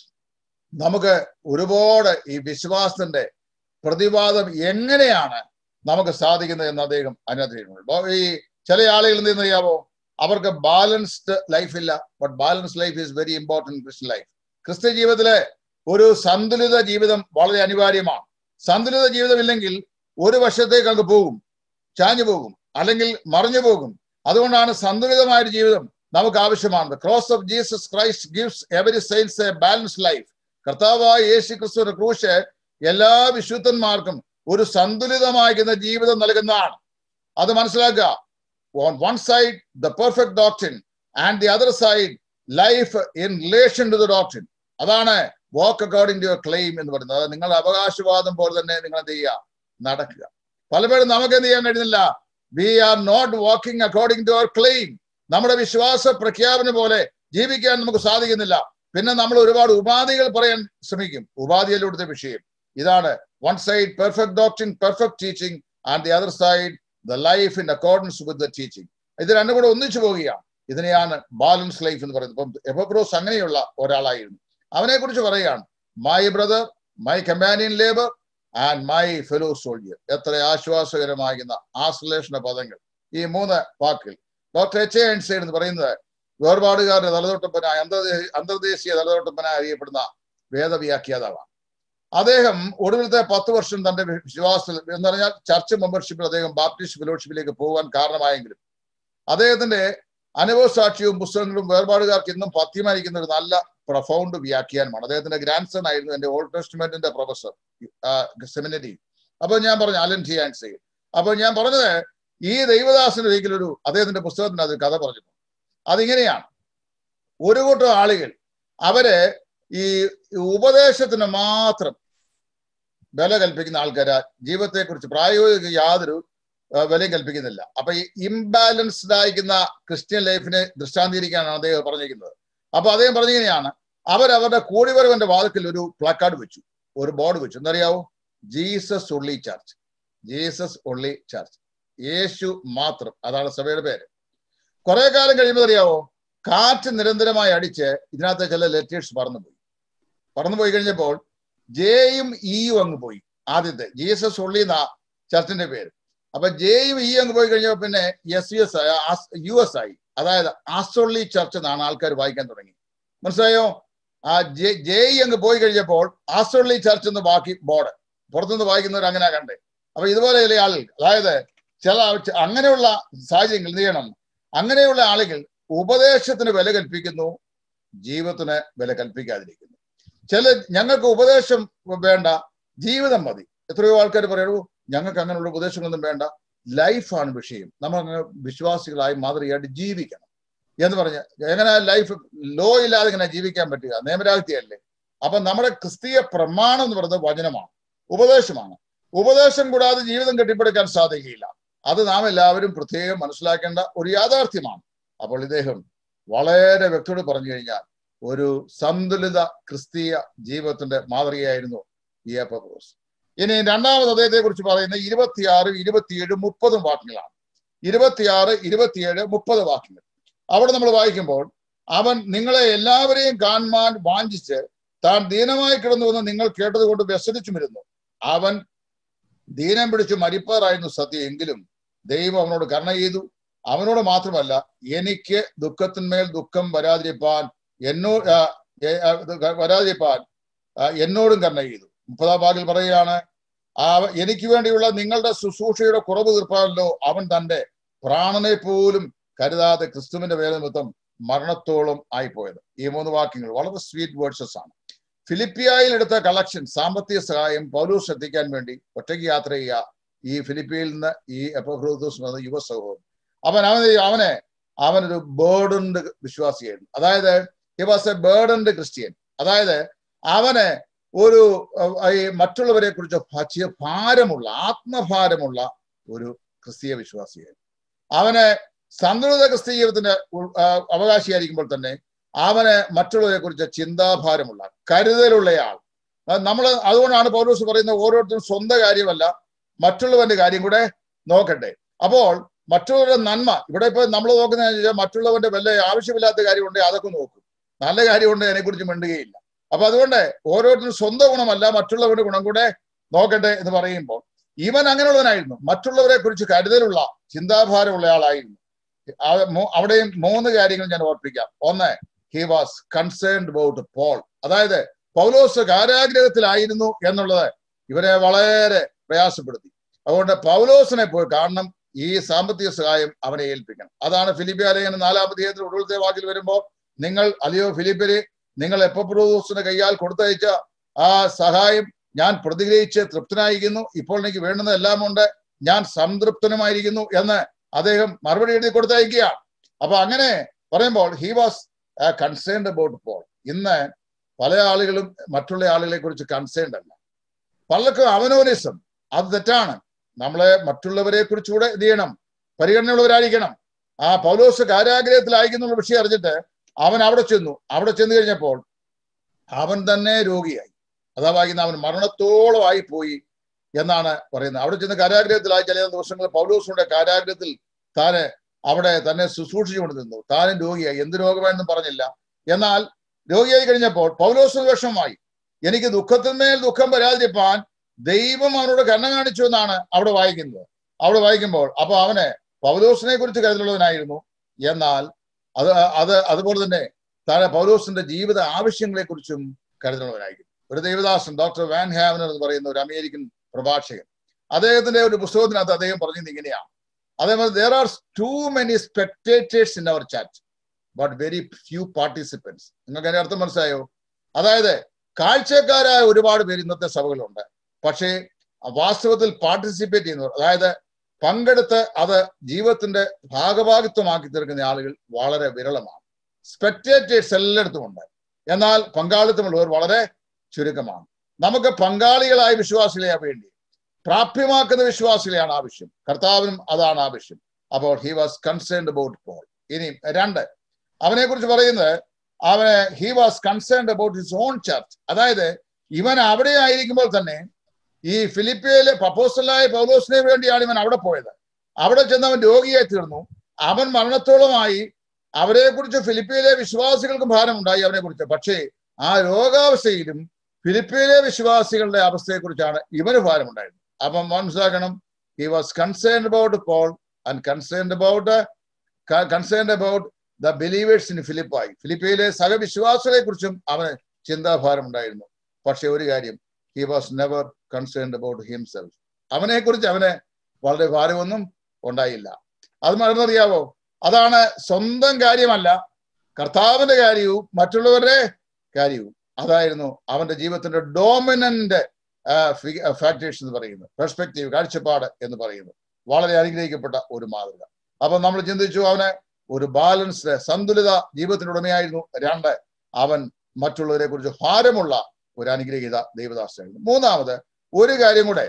നമുക്ക് ഒരുപാട് ഈ വിശ്വാസത്തിന്റെ പ്രതിവാദം എങ്ങനെയാണ് നമുക്ക് സാധിക്കുന്നത് എന്ന് അദ്ദേഹം അതിനകത്ത് ഈ ചില ആളുകൾ എന്തെന്ന് അറിയാമോ അവർക്ക് ബാലൻസ്ഡ് ലൈഫ് ഇല്ല but balance life is very important Christian life ക്രിസ്ത്യ ജീവിതത്തിലെ ഒരു സന്തുലിത ജീവിതം വളരെ അനിവാര്യമാണ് സന്തുലിത ജീവിതം ഇല്ലെങ്കിൽ ഒരു വശത്തേക്ക് അങ്ങ് പോകും ചാഞ്ഞു പോകും അല്ലെങ്കിൽ മറിഞ്ഞു പോകും അതുകൊണ്ടാണ് സന്തുലിതമായ ഒരു ജീവിതം നമുക്ക് ആവശ്യമാണ് cross of Jesus Christ gives every signs a balance life കർത്താവായ യേശു ക്രിസ്തുവിന്റെ ക്രൂശ് എല്ലാ വിശുദ്ധന്മാർക്കും ഒരു സന്തുലിതമായിരിക്കുന്ന ജീവിതം നൽകുന്നതാണ് അത് മനസ്സിലാക്കുക on one side the perfect doctrine and the other side life in relation to the doctrine അതാണ് walk according to your claim എന്ന് പറയുന്നത് അത് നിങ്ങളുടെ അവകാശവാദം പോലെ തന്നെ നിങ്ങൾ എന്ത് ചെയ്യുക നടക്കുക പലപ്പോഴും നമുക്ക് എന്ത് ചെയ്യാൻ കഴിയുന്നില്ല we are not walking according to our claim നമ്മുടെ വിശ്വാസ പ്രഖ്യാപനം പോലെ ജീവിക്കാൻ നമുക്ക് സാധിക്കുന്നില്ല പിന്നെ നമ്മൾ ഒരുപാട് ഉപാധികൾ പറയാൻ ശ്രമിക്കും ഉപാധിയിലൂടെ വിഷയം ഇതാണ് one side perfect doctrine perfect teaching and the other side the life in accordance with the teaching ഇത് രണ്ടും കൂടെ ഒന്നിച്ചു പോവുകയാണ് ഇതിനെയാണ് ബാലൻസ് ലൈഫ് എന്ന് പറയുന്നത് ഇപ്പം എബബ്രോസ് അങ്ങനെയുള്ള ഒരാളായിരുന്നു അവനെ കുറിച്ച് പറയുകയാണ് my brother my companion labour and my fellow soldier എത്ര ആശ്വാസകരമാകുന്ന ആശ്ലേഷണ പദങ്ങൾ ഈ മൂന്ന് വാക്കുകൾ ഡോക്ടർ എച്ച് എ ഐൻസ്റ്റൈൻ എന്ന് പറയുന്നത് വേർപാടുകാരുടെ തലതൊട്ടപ്പനായ അന്തർദേശീയ അന്തർദേശീയ തലതൊട്ടപ്പനായി അറിയപ്പെടുന്ന വേദവ്യാഖ്യാതാവാണ് അദ്ദേഹം ഒടുവിലത്തെ പത്ത് വർഷം തന്റെ വിശ്വാസത്തിൽ എന്ന് പറഞ്ഞാൽ ചർച്ച് മെമ്പർഷിപ്പിൽ അദ്ദേഹം ബാപ്റ്റിസ്റ്റ് ഫെലോഷിപ്പിലേക്ക് പോകാൻ കാരണമായെങ്കിലും അദ്ദേഹത്തിന്റെ അനുഭവ സാക്ഷ്യവും പുസ്തകങ്ങളും വേർപാടുകാർക്ക് ഇന്നും പത്യമായിരിക്കുന്ന ഒരു നല്ല പ്രൊഫൗണ്ട് വ്യാഖ്യാനമാണ് അദ്ദേഹത്തിന്റെ ഗ്രാൻഡ് സൺ ആയിരുന്നു എന്റെ ഓൾഡ് ടെസ്റ്റ്മെന്റിന്റെ പ്രൊഫസർ സെമിനറി അപ്പൊ ഞാൻ പറഞ്ഞു അലൻ ടി ആൻസി അപ്പൊ ഞാൻ പറഞ്ഞത് ഈ ദൈവദാസന് ഒരിക്കലും ഒരു അദ്ദേഹത്തിന്റെ പുസ്തകത്തിന് അത് കഥ പറഞ്ഞു അതിങ്ങനെയാണ് ഒരു കൂട്ടം ആളുകൾ അവര് ഈ ഉപദേശത്തിന് മാത്രം വില കൽപ്പിക്കുന്ന ആൾക്കാരാ ജീവിതത്തെ കുറിച്ച് പ്രായോഗിക യാതൊരു വിലയും കൽപ്പിക്കുന്നില്ല അപ്പൊ ഈ ഇംബാലൻസ്ഡ് ആയിരിക്കുന്ന ക്രിസ്ത്യൻ ലൈഫിനെ ദൃഷ്ടാന്തീകരിക്കാനാണ് അദ്ദേഹം പറഞ്ഞിരിക്കുന്നത് അപ്പൊ അദ്ദേഹം പറഞ്ഞിങ്ങനെയാണ് അവരവരുടെ കൂടിവരവന്റെ വാതിക്കൽ ഒരു പ്ലക്കാർഡ് വെച്ചു ഒരു ബോർഡ് വെച്ചു എന്തറിയാവോ Jesus only church Jesus only church Yeshu മാത്രം അതാണ് സഭയുടെ പേര് കുറെ കാലം കഴിയുമ്പോൾ അറിയാവോ കാറ്റ് നിരന്തരമായി അടിച്ച് ഇതിനകത്ത് ചില ലെറ്റേഴ്സ് പറന്നുപോയി പറന്നുപോയി കഴിഞ്ഞപ്പോൾ ജെയും ഇയും അങ്ങ് പോയി ആദ്യത്തെ ജീസസ് ഉള്ളി എന്ന ചർച്ചിന്റെ പേര് അപ്പൊ ജെയും ഇ അങ്ങ് പോയി കഴിഞ്ഞപ്പോൾ പിന്നെ S U S U S ആയി അതായത് ആസ്ട്രോളി ചർച്ച് എന്നാണ് ആൾക്കാർ വായിക്കാൻ തുടങ്ങി മനസ്സിലായോ ആ ജെ ജെ ഇ അങ്ങ് പോയി കഴിഞ്ഞപ്പോൾ ആസ്ട്രോളി ചർച്ച് എന്ന് ബാക്കി ബോർഡ് പുറത്തുനിന്ന് വായിക്കുന്നവർ അങ്ങനെ കണ്ടേ അപ്പൊ ഇതുപോലെ ചില ആളുകൾ അതായത് ചില അങ്ങനെയുള്ള സാഹചര്യങ്ങൾ എന്ത് ചെയ്യണം അങ്ങനെയുള്ള ആളുകൾ ഉപദേശത്തിന് വില കൽപ്പിക്കുന്നു ജീവിതത്തിന് വില കൽപ്പിക്കാതിരിക്കുന്നു ചില ഞങ്ങൾക്ക് ഉപദേശം വേണ്ട ജീവിതം മതി എത്രയോ ആൾക്കാർ പറയണു ഞങ്ങൾക്ക് അങ്ങനെയുള്ള ഉപദേശങ്ങളൊന്നും വേണ്ട ലൈഫാണ് വിഷയം നമ്മൾ അങ്ങനെ വിശ്വാസികളായി മാതൃകയായിട്ട് ജീവിക്കണം എന്ന് പറഞ്ഞ് എങ്ങനെ ലൈഫ് ലോ ഇല്ലാതെ ഇങ്ങനെ ജീവിക്കാൻ പറ്റുക നിയമരാഹിത്യല്ലേ അപ്പൊ നമ്മുടെ ക്രിസ്തീയ പ്രമാണം എന്ന് പറയുന്നത് വചനമാണ് ഉപദേശമാണ് ഉപദേശം കൂടാതെ ജീവിതം കെട്ടിപ്പടുക്കാൻ സാധിക്കില്ല അത് നാം എല്ലാവരും പ്രത്യേകം മനസ്സിലാക്കേണ്ട ഒരു യാഥാർത്ഥ്യമാണ് അപ്പോൾ ഇദ്ദേഹം വളരെ വ്യക്തോട് പറഞ്ഞു കഴിഞ്ഞാൽ ഒരു സന്തുലിത ക്രിസ്തീയ ജീവിതത്തിന്റെ മാതൃകയായിരുന്നു ഈ പത്രോസ് ഇനി രണ്ടാമത് അദ്ദേഹത്തെ കുറിച്ച് പറയുന്ന ഇരുപത്തിയാറ് ഇരുപത്തിയേഴ് മുപ്പതും വാക്യങ്ങളാണ് ഇരുപത്തിയാറ് ഇരുപത്തിയേഴ് മുപ്പത് വാക്യങ്ങൾ അവിടെ നമ്മൾ വായിക്കുമ്പോൾ അവൻ നിങ്ങളെ എല്ലാവരെയും കാണുവാൻ വാഞ്ചിച്ച് താൻ ദീനമായി കിടന്നുവെന്ന് നിങ്ങൾ കേട്ടതുകൊണ്ട് വ്യസനിച്ചുമിരുന്നു അവൻ ദീനം പിടിച്ച് മരിപ്പാറായിരുന്നു സത്യം എങ്കിലും ദൈവം അവനോട് കരുണ ചെയ്തു അവനോട് മാത്രമല്ല എനിക്ക് ദുഃഖത്തിന്മേൽ ദുഃഖം വരാതിരിപ്പാൻ എന്നോ വരാതിരിപ്പാൻ എന്നോടും കരുണ ചെയ്തു മുപ്പതാം ഭാഗിൽ പറയുകയാണ് ആ എനിക്ക് വേണ്ടിയുള്ള നിങ്ങളുടെ ശുശ്രൂഷയുടെ കുറവ് തീർപ്പാണല്ലോ അവൻ തന്റെ പ്രാണനെ പോലും കരുതാതെ ക്രിസ്തുവിന്റെ വേല നിമിത്തം മരണത്തോളം ആയിപ്പോയത് ഈ മൂന്ന് വാക്യങ്ങൾ വളരെ സ്വീറ്റ് വേർഡ്സസ് ആണ് ഫിലിപ്പിയായിൽ എടുത്ത കളക്ഷൻ സാമ്പത്തിക സഹായം പൗലൂസ് എത്തിക്കാൻ വേണ്ടി ഒറ്റയ്ക്ക് യാത്ര ചെയ്യുക ഈ ഫിലിപ്പിയിൽ നിന്ന് ഈ എപ്പോഹ്രോദോസ് എന്ന യുവ സഹോദരൻ അവൻ അവന് അവനെ അവനൊരു ബേർഡൻഡ് വിശ്വാസിയായിരുന്നു അതായത് he was a burdened Christian അതായത് അവന് ഒരു ഈ മറ്റുള്ളവരെ കുറിച്ച് ഭാരമുള്ള ആത്മഭാരമുള്ള ഒരു ക്രിസ്തീയ വിശ്വാസിയായിരുന്നു അവന് സന്തുലിത ക്രിസ്തീയ ജീവിതത്തിന്റെ അവകാശിയായിരിക്കുമ്പോൾ തന്നെ അവന് മറ്റുള്ളവരെ കുറിച്ച് ചിന്താഭാരമുള്ള കരുതലുള്ളയാൾ നമ്മൾ അതുകൊണ്ടാണ് പൗലോസ് പറയുന്നത് ഓരോരുത്തരും സ്വന്തം കാര്യമല്ല മറ്റുള്ളവന്റെ കാര്യം കൂടെ നോക്കട്ടെ അപ്പോൾ മറ്റുള്ളവരുടെ നന്മ ഇവിടെ ഇപ്പൊ നമ്മൾ നോക്കുന്ന മറ്റുള്ളവന്റെ വല്ല ആവശ്യമില്ലാത്ത കാര്യമുണ്ടെങ്കിൽ അതൊക്കെ നോക്കും നല്ല കാര്യമുണ്ട് അതിനെക്കുറിച്ച് മിണ്ടുകയില്ല അപ്പൊ അതുകൊണ്ട് ഓരോരുത്തരും സ്വന്തം ഗുണമല്ല മറ്റുള്ളവരുടെ ഗുണം കൂടെ നോക്കട്ടെ എന്ന് പറയുമ്പോൾ ഇവൻ അങ്ങനെയുള്ളവനായിരുന്നു മറ്റുള്ളവരെ കുറിച്ച് കരുതലുള്ള ചിന്താഭാരമുള്ള ആളായിരുന്നു അവിടെയും മൂന്ന് കാര്യങ്ങൾ ഞാൻ ഓർപ്പിക്കാം ഒന്ന് he was concerned about Paul അതായത് പൗലോസ് കാരാഗ്രഹത്തിലായിരുന്നു എന്നുള്ളത് ഇവരെ വളരെ പ്രയാസപ്പെടുത്തി അതുകൊണ്ട് പൗലോസിനെ പോയി കാണണം ഈ സാമ്പത്തിക സഹായം അവനെ ഏൽപ്പിക്കണം അതാണ് ഫിലിപ്പിയ ലേഖനം നാലാം അധ്യായത്തിൽ ഒടുവിലത്തെ വാക്കിൽ വരുമ്പോൾ നിങ്ങൾ അലിയോ ഫിലിപ്പിന് നിങ്ങൾ എപ്പോപ്രോസിന് കൈയാൽ കൊടുത്തയച്ച ആ സഹായം ഞാൻ പ്രതിഗ്രഹിച്ച് തൃപ്തനായിരിക്കുന്നു ഇപ്പോൾ എനിക്ക് വേണ്ടുന്നതെല്ലാം ഉണ്ട് ഞാൻ സംതൃപ്തനുമായിരിക്കുന്നു എന്ന് അദ്ദേഹം മറുപടി എഴുതി കൊടുത്തയക്കുകയാണ് അപ്പൊ അങ്ങനെ പറയുമ്പോൾ he was concerned about Paul ഇന്ന് പല ആളുകളും മറ്റുള്ള ആളുകളെ കുറിച്ച് കൺസേൺഡ് അല്ല പലർക്കും അവനോനിസം അത് തെറ്റാണ് നമ്മളെ മറ്റുള്ളവരെ കുറിച്ചുകൂടെ എന്ത് ചെയ്യണം പരിഗണനയുള്ളവരായിരിക്കണം ആ പൗലോസ് കാരാഗ്രഹത്തിലായിരിക്കുന്നുള്ള വിഷയം അറിഞ്ഞിട്ട് അവൻ അവിടെ ചെന്നു അവിടെ ചെന്ന് കഴിഞ്ഞപ്പോൾ അവൻ തന്നെ രോഗിയായി അതാ വായിക്കുന്ന അവൻ മരണത്തോളം ആയി പോയി എന്നാണ് പറയുന്നത് അവിടെ ചെന്ന് കാരാഗ്രഹത്തിലായി ചില ദിവസങ്ങൾ പൗലോസിന്റെ കാരാഗ്രഹത്തിൽ താന് അവിടെ തന്നെ ശുശ്രൂഷിച്ചുകൊണ്ട് നിന്നു താനും രോഗിയായി എന്ത് രോഗമാണെന്നും പറഞ്ഞില്ല എന്നാൽ രോഗിയായി കഴിഞ്ഞപ്പോൾ പൗലോസ് വിഷമമായി എനിക്ക് ദുഃഖത്തിന്മേൽ ദുഃഖം വരാതിരിപ്പാൻ ദൈവം അവനോട് കണ്ണ കാണിച്ചു എന്നാണ് അവിടെ വായിക്കുന്നത് അവിടെ വായിക്കുമ്പോൾ അപ്പൊ അവന് പൗലോസിനെ കുറിച്ച് കരുതലുള്ളവനായിരുന്നു എന്നാൽ അത് അത് അതുപോലെ തന്നെ താഴെ പൗലോസിന്റെ ജീവിത ആവശ്യങ്ങളെ കുറിച്ചും കരുതലുള്ളവനായിരിക്കും ഒരു ദേവദാസൻ ഡോക്ടർ വാൻ ഹാവനർ എന്ന് പറയുന്ന ഒരു അമേരിക്കൻ പ്രഭാഷകൻ അദ്ദേഹത്തിന്റെ ഒരു പുസ്തകത്തിനകത്ത് അദ്ദേഹം പറഞ്ഞത് ഇങ്ങനെയാണ് അതേപോലെ there are too many spectators in our ചാറ്റ് ബട്ട് വെരി ഫ്യൂ പാർട്ടിസിപ്പൻസ് നിങ്ങൾക്ക് അതിന്റെ അർത്ഥം മനസ്സിലായോ അതായത് കാഴ്ചക്കാരായ ഒരുപാട് പേര് ഇന്നത്തെ സഭകളുണ്ട് പക്ഷേ വാസ്തവത്തിൽ പാർട്ടിസിപ്പേറ്റ് ചെയ്യുന്നവർ അതായത് പങ്കെടുത്ത് അത് ജീവിതത്തിന്റെ ഭാഗഭാഗിത്വമാക്കി തീർക്കുന്ന ആളുകൾ വളരെ വിരളമാണ് സ്പെക്ടേറ്റേഴ്സ് എല്ലായിടത്തും ഉണ്ട് എന്നാൽ പങ്കാളിത്തമുള്ളവർ വളരെ ചുരുക്കമാണ് നമുക്ക് പങ്കാളികളായ വിശ്വാസികളെയാണ് വേണ്ടി പ്രാപ്യമാക്കുന്ന വിശ്വാസികളെയാണ് ആവശ്യം കർത്താവിനും അതാണ് ആവശ്യം അപ്പോൾ he was concerned about Paul ഇനി രണ്ട് അവനെ കുറിച്ച് പറയുന്നത് അവന് he was concerned about his own church അതായത് ഇവൻ അവിടെ ആയിരിക്കുമ്പോൾ തന്നെ ഈ ഫിലിപ്പിയയിലെ പപ്പോസ്റ്റലായ പൗലോസിനെ വേണ്ടിയാണ് ഇവൻ അവിടെ പോയത് അവിടെ ചെന്ന് അവൻ രോഗിയായി തീർന്നു അവൻ മരണത്തോളമായി അവരെ കുറിച്ച് ഫിലിപ്പിയിലെ വിശ്വാസികൾക്കും ഭാരമുണ്ടായി അവനെ കുറിച്ച് പക്ഷേ ആ രോഗാവസ്ഥയിലും ഫിലിപ്പിയിലെ വിശ്വാസികളുടെ അവസ്ഥയെക്കുറിച്ചാണ് ഇവന് ഭാരമുണ്ടായിരുന്നത് അപ്പം മനസ്സിലാക്കണം he was concerned about Paul and concerned about concerned about the believers in Philippi ഫിലിപ്പിയിലെ സഹവിശ്വാസികളെ കുറിച്ചും അവന് ചിന്താഭാരം ഉണ്ടായിരുന്നു പക്ഷെ ഒരു കാര്യം he was never concerned about himself അവനെ കുറിച്ച് അവന് വളരെ ഭാരമൊന്നും ഉണ്ടായില്ല അത് മറന്നറിയാവോ അതാണ് സ്വന്തം കാര്യമല്ല കർത്താവിന്റെ കാര്യവും മറ്റുള്ളവരുടെ കാര്യവും അതായിരുന്നു അവന്റെ ജീവിതത്തിന്റെ ഡോമിനന്റ് ഫാക്ടേഴ്സ് എന്ന് പറയുന്നത് പെർസ്പെക്റ്റീവ് കാഴ്ചപ്പാട് എന്ന് പറയുന്നത് വളരെ അനുഗ്രഹിക്കപ്പെട്ട ഒരു മാതൃക അപ്പൊ നമ്മൾ ചിന്തിച്ചു അവന് ഒരു ബാലൻസ്ഡ് സന്തുലിത ജീവിതത്തിന് ഉടമയായിരുന്നു രണ്ട് അവൻ മറ്റുള്ളവരെ കുറിച്ച് ഭാരമുള്ള ഒരു അനുഗ്രഹീത ദൈവദാസനായിരുന്നു മൂന്നാമത് ഒരു കാര്യം കൂടെ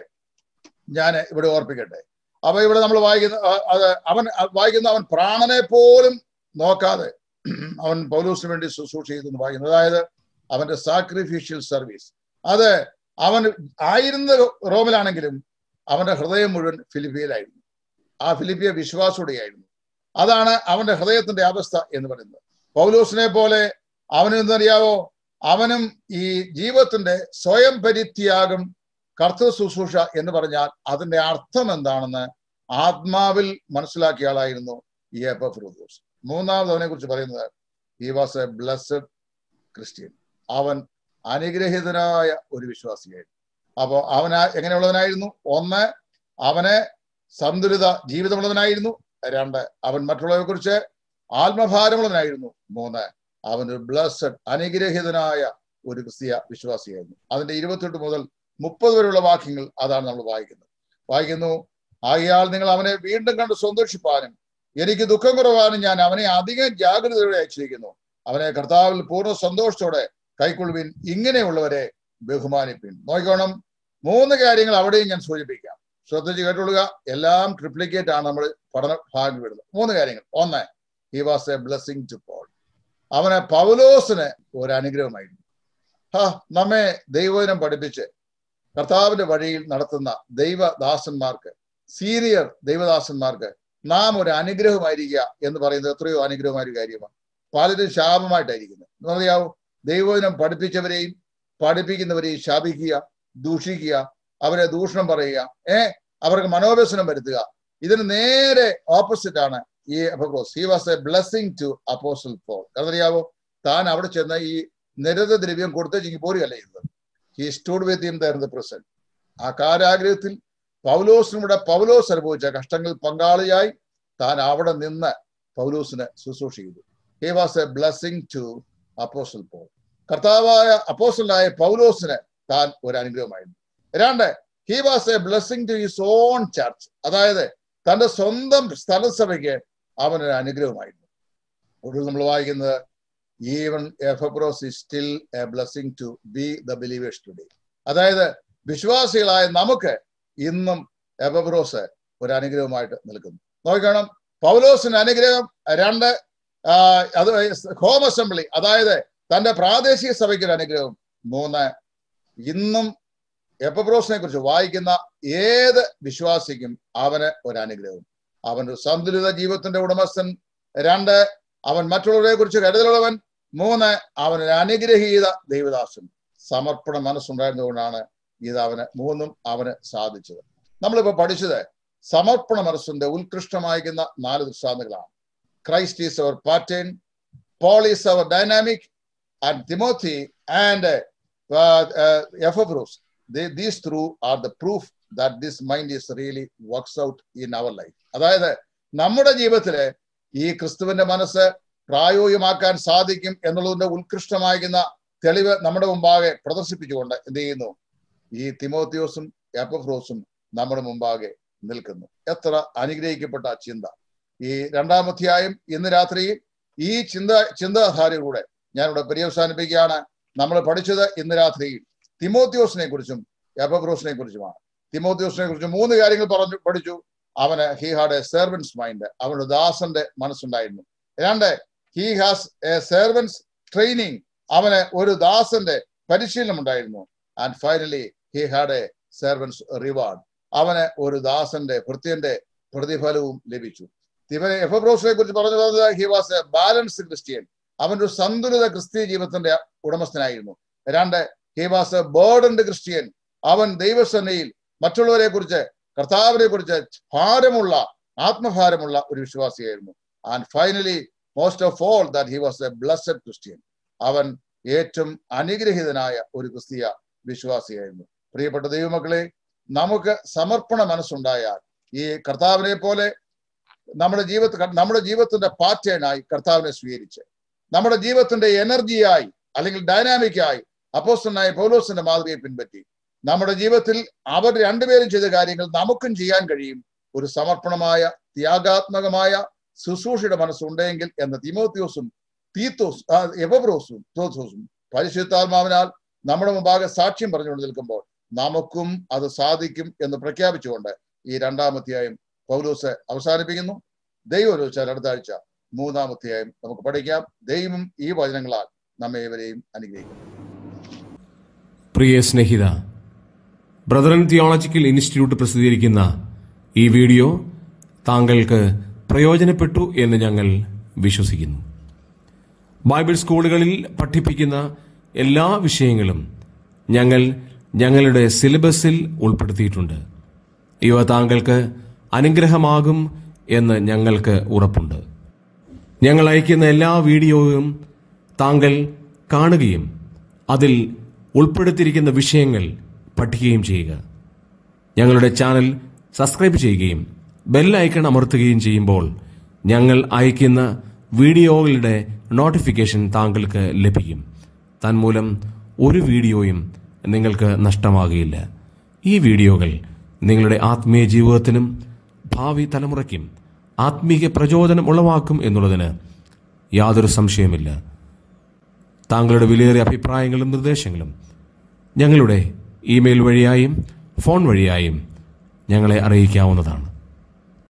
ഞാൻ ഇവിടെ ഓർപ്പിക്കട്ടെ അപ്പൊ ഇവിടെ നമ്മൾ വായിക്കുന്ന ആ, അത് അവൻ ആ, വായിക്കുന്ന അവൻ പ്രാണനെ പോലും നോക്കാതെ അവൻ പൗലൂസിന് വേണ്ടി ശുശ്രൂഷ ചെയ്തെന്ന് വായിക്കുന്നത് അതായത് അവന്റെ സാക്രിഫിഷ്യൽ സർവീസ് അത് അവൻ ആയിരുന്ന റോമിലാണെങ്കിലും അവന്റെ ഹൃദയം മുഴുവൻ ഫിലിപ്പിയിലായിരുന്നു ആ ഫിലിപ്പിയ വിശ്വാസോടെയായിരുന്നു അതാണ് അവന്റെ ഹൃദയത്തിന്റെ അവസ്ഥ എന്ന് പറയുന്നത് പൗലോസിനെ പോലെ അവനെന്നറിയാവോ അവനും ഈ ജീവിതത്തിന്റെ സ്വയം പരിത്യാഗം കർത്തൃ ശുശ്രൂഷ എന്ന് പറഞ്ഞാൽ അതിന്റെ അർത്ഥം എന്താണെന്ന് ആത്മാവിൽ മനസ്സിലാക്കിയ ആളായിരുന്നു ഈ എപ്പഫ്രൂദോസ് മൂന്നാമത് അവനെ കുറിച്ച് പറയുന്നത് he was a blessed Christian അവൻ അനുഗ്രഹീതനായ ഒരു വിശ്വാസിയായിരുന്നു അപ്പോൾ അവൻ എങ്ങനെയുള്ളവനായിരുന്നു ഒന്ന് അവന് സന്തുലിത ജീവിതമുള്ളവനായിരുന്നു രണ്ട് അവൻ മറ്റുള്ളവരെ കുറിച്ച് ആത്മഭാരമുള്ളവനായിരുന്നു മൂന്ന് അവൻ ഒരു ബ്ലസ്ഡ് അനുഗ്രഹീതനായ ഒരു ക്രിസ്തീയ വിശ്വാസിയായിരുന്നു അതിന്റെ ഇരുപത്തെട്ട് മുതൽ മുപ്പത് വരെയുള്ള വാക്യങ്ങൾ അതാണ് നമ്മൾ വായിക്കുന്നത് വായിക്കുന്നു ആകയാൽ നിങ്ങൾ അവനെ വീണ്ടും കണ്ട് സന്തോഷിപ്പാനും എനിക്ക് ദുഃഖം കുറവാനും ഞാൻ അവനെ അധികം ജാഗ്രതയോടെ അയച്ചിരിക്കുന്നു അവനെ കർത്താവിൽ പൂർണ്ണ സന്തോഷത്തോടെ കൈക്കൊള്ളുവിൻ ഇങ്ങനെയുള്ളവരെ ബഹുമാനിപ്പിൻ നോക്കണം മൂന്ന് കാര്യങ്ങൾ അവിടെയും ഞാൻ സൂചിപ്പിക്കാം ശ്രദ്ധിച്ച് കേട്ടുകൊള്ളുക എല്ലാം ട്രിപ്ലിക്കേറ്റ് ആണ് നമ്മൾ പഠന ഭാഗം വിടുന്നത് മൂന്ന് കാര്യങ്ങൾ ഒന്ന് he was a blessing to Paul അവന് പൗലോസിന് ഒരു അനുഗ്രഹമായിരുന്നു ഹാ നമ്മെ ദൈവദിനം പഠിപ്പിച്ച് കർത്താവിന്റെ വഴിയിൽ നടത്തുന്ന ദൈവദാസന്മാർക്ക് സീനിയർ ദൈവദാസന്മാർക്ക് നാം ഒരു അനുഗ്രഹമായിരിക്കുക എന്ന് പറയുന്നത് എത്രയോ അനുഗ്രഹമായ ഒരു കാര്യമാണ് പലരും ശാപമായിട്ടായിരിക്കുന്നത് എന്നറിയാവോ ദൈവദിനം പഠിപ്പിച്ചവരെയും പഠിപ്പിക്കുന്നവരെയും ശാപിക്കുക ദൂഷിക്കുക അവരെ ദൂഷണം പറയുക ഏ അവർക്ക് മനോവ്യസനം വരുത്തുക ഇതിന് നേരെ ഓപ്പോസിറ്റ് ആണ് ഈ അപ്പോസ് he was a blessing to apostle Paul അറിയാവോ താൻ അവിടെ ചെന്ന് ഈ നിരത ദ്രവ്യം കൊടുത്തേക്ക് പോരുകയല്ല ചെയ്തത് he stood with him there the present ആ കാരാഗ്രഹത്തിൽ പൗലോസിനൂടെ പൗലോസ് അനുഭവിച്ച കഷ്ടങ്ങളിൽ പങ്കാളിയായി താൻ അവിടെ നിന്ന് പൗലോസിന് ശുശ്രൂഷ ചെയ്തു he was a blessing to apostle Paul കർത്താവായ അപ്പോസലായ പൗലോസിന് താൻ ഒരു അനുഗ്രഹമായിരുന്നു രണ്ട് he was a blessing to his own church അതായത് തന്റെ സ്വന്തം സ്ഥലസഭയ്ക്ക് അവൻ ഒരു അനുഗ്രഹമായിരുന്നു ഒടുവിൽ നമ്മൾ വായിക്കുന്നത് even Epaphras is still a blessing to be the believers today അതായത് വിശ്വാസികളായ നമുക്ക് ഇന്നും എബബ്രോസ് ഒരു അനുഗ്രഹമായിട്ട് നിൽക്കുന്നു നോക്കണം പൗലോസിന് അനുഗ്രഹം രണ്ട് ആ, അത് ഹോം അസംബ്ലി അതായത് തന്റെ പ്രാദേശിക സഭയ്ക്ക് ഒരു അനുഗ്രഹം മൂന്ന് ഇന്നും എപ്പബ്രോസിനെ കുറിച്ച് വായിക്കുന്ന ഏത് വിശ്വാസിക്കും അവന് ഒരു അനുഗ്രഹം അവൻ ഒരു സന്തുലിത ജീവിതത്തിന്റെ ഉടമസ്ഥൻ രണ്ട് അവൻ മറ്റുള്ളവരെ കുറിച്ച് കരുതലുള്ളവൻ മൂന്ന് അവൻ ഒരു അനുഗ്രഹീത ദൈവദാസൻ സമർപ്പണ മനസ്സുണ്ടായിരുന്നുകൊണ്ടാണ് ഇത് അവന് മൂന്നും അവന് സാധിച്ചത് നമ്മളിപ്പോ പഠിച്ചത് സമർപ്പണ മനസ്സിന്റെ ഉത്കൃഷ്ടമായിരിക്കുന്ന നാല് ദൃഷ്ടാന്തങ്ങളാണ് Christ is our pattern Paul is our dynamic and Timothy and Epaphras these three are the proof that this mind is really works out in our life അതായത് നമ്മുടെ ജീവിതത്തില് ഈ ക്രിസ്തുവിന്റെ മനസ്സ് പ്രായോഗികമാക്കാൻ സാധിക്കും എന്നുള്ളതിന്റെ ഉത്കൃഷ്ടമായിരിക്കുന്ന തെളിവ് നമ്മുടെ മുമ്പാകെ പ്രദർശിപ്പിച്ചുകൊണ്ട് എന്ത് ചെയ്യുന്നു ഈ തിമോത്തിയോസും എപ്പഫ്രോസും നമ്മുടെ മുമ്പാകെ നിൽക്കുന്നു എത്ര അനുഗ്രഹിക്കപ്പെട്ട ചിന്ത ഈ രണ്ടാം അധ്യായം ഇന്ന് രാത്രിയിൽ ഈ ചിന്ത ചിന്താധാരയിലൂടെ ഞാനിവിടെ പര്യവസാനിപ്പിക്കുകയാണ് നമ്മൾ പഠിച്ചത് ഇന്ന് രാത്രിയിൽ തിമോത്തിയോസിനെ കുറിച്ചും എപ്പഫ്രോസിനെ കുറിച്ചുമാണ് തിമോത്തിയോസിനെ കുറിച്ച് മൂന്ന് കാര്യങ്ങൾ പറഞ്ഞു പഠിച്ചു അവന് he had a servant's mind അവനൊരു ദാസന്റെ മനസ്സുണ്ടായിരുന്നു രണ്ട് he has a servant's training അവന് ഒരു ദാസന്റെ പരിശീലനം ഉണ്ടായിരുന്നു and finally he had a servant's reward അവന് ഒരു ദാസന്റെ ഭൃത്യന്റെ പ്രതിഫലവും ലഭിച്ചു ഇവരെ എഫബ്രോസിനെ കുറിച്ച് പറഞ്ഞു പറഞ്ഞത് he was a balanced Christian അവൻ ഒരു സന്തുലിത ക്രിസ്തീയ ജീവിതത്തിന്റെ ഉടമസ്ഥനായിരുന്നു രണ്ട് he was a burdened Christian അവൻ ദൈവസേനയിൽ മറ്റുള്ളവരെ കുറിച്ച് കർത്താവിനെ കുറിച്ച് ഭാരമുള്ള ആത്മഭാരമുള്ള ഒരു വിശ്വാസിയായിരുന്നു and finally most of all that he was a blessed Christian അവൻ ഏറ്റവും അനുഗ്രഹീതനായ ഒരു ക്രിസ്തീയ വിശ്വാസിയായിരുന്നു പ്രിയപ്പെട്ട ദൈവമക്കളെ നമുക്ക് സമർപ്പണ മനസ്സുണ്ടായാൽ ഈ കർത്താവിനെ പോലെ നമ്മുടെ ജീവിത നമ്മുടെ ജീവിതത്തിന്റെ പാറ്റേണായി കർത്താവിനെ സ്വീകരിച്ച് നമ്മുടെ ജീവിതത്തിന്റെ എനർജിയായി അല്ലെങ്കിൽ ഡൈനാമിക്കായി അപ്പോസ്റ്റനായ പൗലോസിന്റെ മാതൃകയെ പിൻപറ്റി നമ്മുടെ ജീവിതത്തിൽ അവർ രണ്ടുപേരും ചെയ്ത കാര്യങ്ങൾ നമുക്കും ചെയ്യാൻ കഴിയും ഒരു സമർപ്പണമായ ത്യാഗാത്മകമായ ശുശ്രൂഷയുടെ മനസ്സുണ്ടെങ്കിൽ എന്ന തിമോത്യോസും തീത്തോസ് എവബ്രോസും തോസോസും പരിശുദ്ധാത്മാവിനാൽ നമ്മുടെ മുമ്പാകെ സാക്ഷ്യം പറഞ്ഞുകൊണ്ട് നിൽക്കുമ്പോൾ നമുക്കും അത് സാധിക്കും എന്ന് പ്രഖ്യാപിച്ചുകൊണ്ട് ഈ രണ്ടാമത്തെയായും പൗലോസ് അവസാനിപ്പിക്കുന്നു ദൈവം ചോദിച്ചാൽ അടുത്ത ആഴ്ച മൂന്നാമത്തെയായും നമുക്ക് പഠിക്കാം ദൈവം ഈ വചനങ്ങളാൽ നമ്മെ ഇവരെയും അനുഗ്രഹിക്കും പ്രിയ സ്നേഹിത ബ്രദറൻ തിയോളജിക്കൽ ഇൻസ്റ്റിറ്റ്യൂട്ട് പ്രസിദ്ധീകരിക്കുന്ന ഈ വീഡിയോ താങ്കൾക്ക് പ്രയോജനപ്പെട്ടു എന്ന് ഞങ്ങൾ വിശ്വസിക്കുന്നു ബൈബിൾ സ്കൂളുകളിൽ പഠിപ്പിക്കുന്ന എല്ലാ വിഷയങ്ങളും ഞങ്ങൾ ഞങ്ങളുടെ സിലബസിൽ ഉൾപ്പെടുത്തിയിട്ടുണ്ട് ഇവ താങ്കൾക്ക് അനുഗ്രഹമാകും എന്ന് ഞങ്ങൾക്ക് ഉറപ്പുണ്ട് ഞങ്ങൾ അയക്കുന്ന എല്ലാ വീഡിയോയും താങ്കൾ കാണുകയും അതിൽ ഉൾപ്പെടുത്തിയിരിക്കുന്ന വിഷയങ്ങൾ പഠിക്കുകയും ചെയ്യുക ഞങ്ങളുടെ ചാനൽ സബ്സ്ക്രൈബ് ചെയ്യുകയും ബെൽ ഐക്കൺ അമർത്തുകയും ചെയ്യുമ്പോൾ ഞങ്ങൾ അയക്കുന്ന വീഡിയോകളുടെ നോട്ടിഫിക്കേഷൻ താങ്കൾക്ക് ലഭിക്കും തന്മൂലം ഒരു വീഡിയോയും നിങ്ങൾക്ക് നഷ്ടമാകുകയില്ല ഈ വീഡിയോകൾ നിങ്ങളുടെ ആത്മീയ ജീവിതത്തിനും ഭാവി തലമുറയ്ക്കും ആത്മീയ പ്രചോദനം ഉളവാക്കും എന്നുള്ളതിന് യാതൊരു സംശയമില്ല താങ്കളുടെ വിലയേറിയ അഭിപ്രായങ്ങളും നിർദ്ദേശങ്ങളും ഞങ്ങളുടെ ഇമെയിൽ വഴിയായും ഫോൺ വഴിയായും ഞങ്ങളെ അറിയിക്കാവുന്നതാണ്